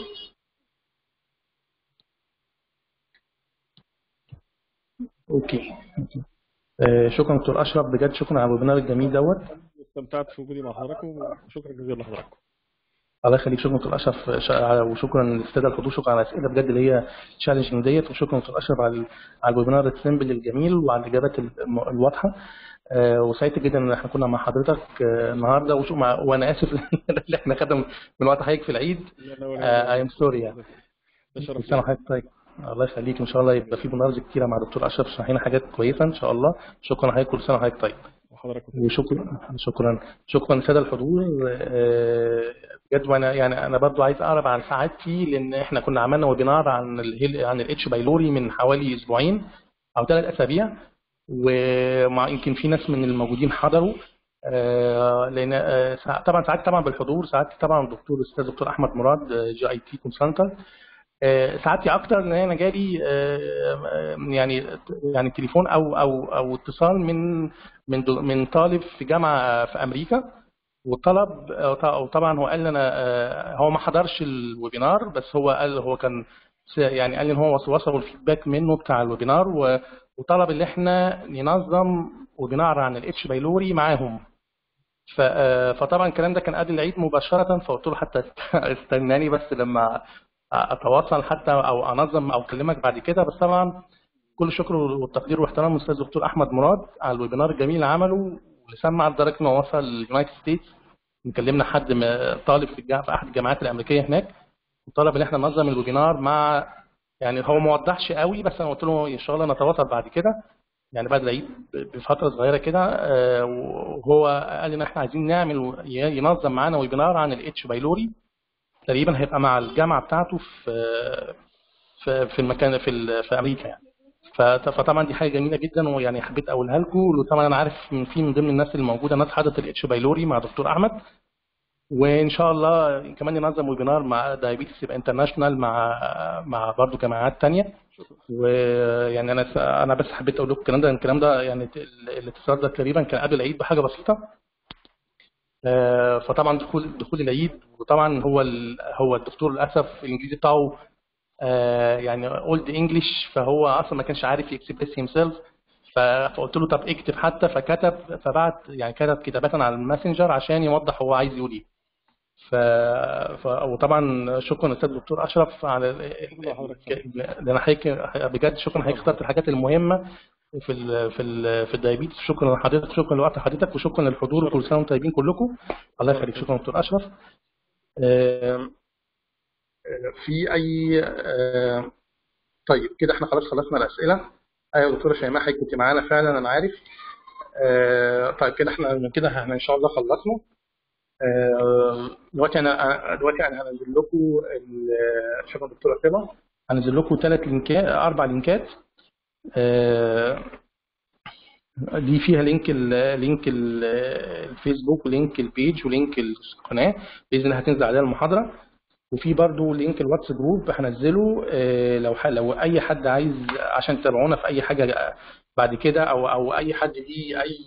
Speaker 1: أوكي آه، شكرا دكتور أشرف بجد شكرا على الويبينار الجميل دوت
Speaker 2: استمتعت في وجودي مع حضراتكم وشكرا جزيلا لحضراتكم
Speaker 1: الله يخليك شكرا دكتور اشرف شا- وشكرا للساده الحضور شكرا على الاسئله بجد اللي هي تشالنجنج ديت وشكرا دكتور اشرف على ال- على الويبينار السيمبل الجميل وعلى الاجابات الم- الواضحه آه، وسعيد جدا ان احنا كنا مع حضرتك آه، النهارده وشو مع وانا اسف اللي احنا خدنا من وقت حضرتك في العيد
Speaker 2: لا لا ولا
Speaker 1: اي ام سوري يعني
Speaker 2: ده شرف
Speaker 1: كل سنه وحضرتك طيب الله يخليك ان شاء الله يبقى في برامج كتيره مع دكتور اشرف شرح لنا حاجات كويسه ان شاء الله شكرا لحضرتك كل سنه وحضرتك طيب
Speaker 2: وحضراتكم
Speaker 1: وشكرا شكرا شكرا للساده الحضور آه، بجد وانا يعني انا برضو عايز اقرب عن سعادتي لان احنا كنا عملنا ويبينار عن الهيل عن الاتش بايلوري من حوالي اسبوعين او ثلاث اسابيع ومع يمكن في ناس من الموجودين حضروا آه، لان آه، سع- طبعا سعادتي طبعا بالحضور سعادتي طبعا الدكتور الاستاذ دكتور احمد مراد آه، جي اي تي كونسلتنت سعادتي اكتر ان انا جالي آه، آه، يعني يعني تليفون او او او اتصال من من دو- من طالب في جامعه في امريكا وطلب وطبعا هو قال لي انا آه، هو ما حضرش الويبينار بس هو قال هو كان س- يعني قال لي ان هو وص- وصلوا الفيدباك منه بتاع الويبينار و- وطلب ان احنا ننظم ويبينار عن الاتش بايلوري معاهم ف- آه، فطبعا الكلام ده كان قبل العيد مباشرة فقلت له حتى استناني بس لما اتواصل حتى او انظم او اكلمك بعد كده بس طبعا كل الشكر والتقدير واحترام الاستاذ دكتور احمد مراد على الويبينار الجميل اللي عمله واللي سمع لدرجه انه وصل اليونايتد ستيتس نكلمنا حد م- طالب في, الجامعة في احد الجامعات الامريكيه هناك وطلب ان احنا ننظم الويبينار مع يعني هو ما وضحش قوي بس انا قلت له ان شاء الله نتواصل بعد كده يعني بعد العيد بفتره صغيره كده آه، وهو قال لنا احنا عايزين نعمل ينظم معانا ويبينار عن الاتش بايلوري تقريبا هيبقى مع الجامعه بتاعته في في في المكان في ال- في امريكا يعني فط- فطبعا دي حاجه جميله جدا ويعني حبيت اقولها لكم وطبعا انا عارف ان في من ضمن الناس الموجوده ناس حضرت الاتش بايلوري مع دكتور احمد وان شاء الله كمان ينظم ويبينار مع دايابيتس يبقى انترناشونال مع مع برضه جامعات تانية ويعني انا س- انا بس حبيت اقول لكم الكلام ده الكلام ده يعني ال- الاتصال ده تقريبا كان قبل العيد بحاجه بسيطه آه، فطبعا دخول دخول العيد وطبعا هو ال- هو الدكتور للاسف الانجليزي بتاعه آه، يعني اولد انجلش فهو اصلا ما كانش عارف يكسبريس هيم سيلف فقلت له طب اكتب حتى فكتب فبعت يعني كتب كتابة على الماسنجر عشان يوضح هو عايز يقول ايه ف... ف... وطبعا شكرا للاستاذ الدكتور اشرف على ده انا حضرتك بجد شكرا حضرتك اخترت الحاجات المهمه في ال في ال في الدايابيتس شكرا لحضرتك شكرا لوقت حضرتك وشكرا للحضور وكل سنه وانتم طيبين كلكم الله يخليك شكرا دكتور اشرف آم، آه، في اي آم، طيب كده احنا خلاص خلصنا الاسئله ايوه دكتوره شيماء حضرتك كنت معانا فعلا انا عارف آه، طيب كده احنا من كده احنا ان شاء الله خلصنا آه، دلوقتي انا دلوقتي انا هنزل لكم ال- شكرا دكتوره فيما هنزل لكم ثلاث لينكات اربع لينكات آه، دي فيها لينك ال لينك ال الفيسبوك ولينك البيج ولينك القناه باذن الله هتنزل عليها المحاضره وفي برضو لينك الواتس جروب هنزله آه، لو ح- لو اي حد عايز عشان تتابعونا في اي حاجه بعد كده او او اي حد ليه اي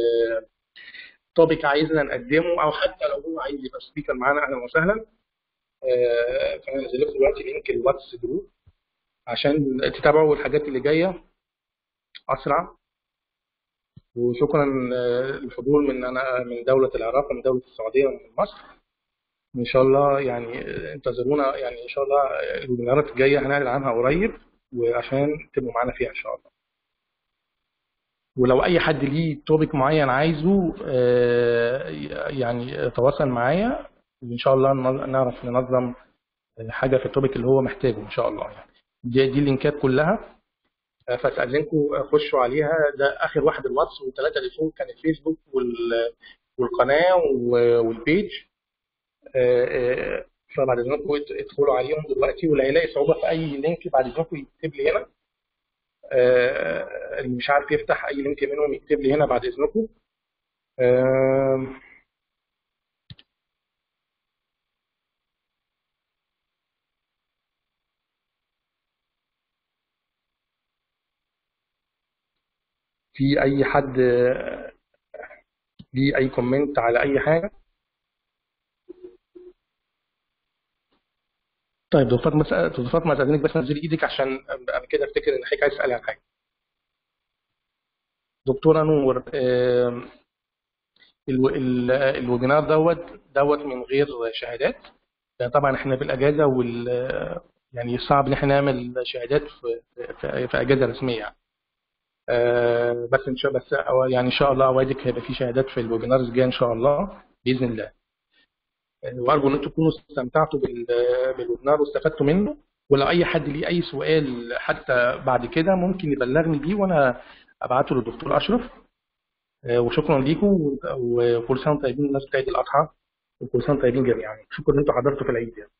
Speaker 1: توبيك عايزنا نقدمه او حتى لو هو عايز يبقى سبيكر معانا اهلا وسهلا آه، فهنزل لكم دلوقتي لينك الواتس جروب عشان تتابعوا الحاجات اللي جايه اسرع وشكرا آه، للحضور من انا من دوله العراق ومن دوله السعوديه ومن مصر ان شاء الله يعني آه، انتظرونا يعني ان شاء الله آه، الويبينارات الجايه هنعلن عنها قريب وعشان تبقوا معانا فيها ان شاء الله ولو اي حد ليه توبيك معين عايزه آه، يعني تواصل معايا وان شاء الله نن- نعرف ننظم حاجه في التوبيك اللي هو محتاجه ان شاء الله يعني دي دي اللينكات كلها آه، فاستاذنكم خشوا عليها ده اخر واحد الواتس والثلاثه اللي فوق كان الفيسبوك وال- والقناه و- والبيج آه، آه، فبعد اذنكم اد- ادخلوا عليهم دلوقتي واللي هيلاقي صعوبه في اي لينك بعد اذنكم يكتب لي هنا آه، اللي مش عارف يفتح اي لينك منهم يكتب لي هنا بعد اذنكم آم، في اي حد آه، ليه اي كومنت على اي حاجه طيب دكتور فاطمه دكتور فاطمه استاذنك بس نزلي ايدك عشان انا كده افتكر ان حضرتك عايز تسالي عن حاجه دكتوره نور آم، الو- ال- الويبينار دوت دوت من غير شهادات لأن طبعا احنا بالاجازه وال يعني صعب ان احنا نعمل شهادات في في, في اجازه رسميه يعني. آه، بس ان شاء بس أو- يعني ان شاء الله اوعدك هيبقى في شهادات في الويبينار الجاي ان شاء الله باذن الله آه، وارجو ان انتم تكونوا استمتعتوا بال- بالويبينار واستفدتوا منه ولو اي حد ليه اي سؤال حتى بعد كده ممكن يبلغني بيه وانا ابعته للدكتور اشرف آه، وشكرا ليكم وكل سنه وانتم طيبين الناس بتاعت الاضحى وكل سنه وانتم طيبين جميعا شكرا ان انتم حضرتوا في العيد يعني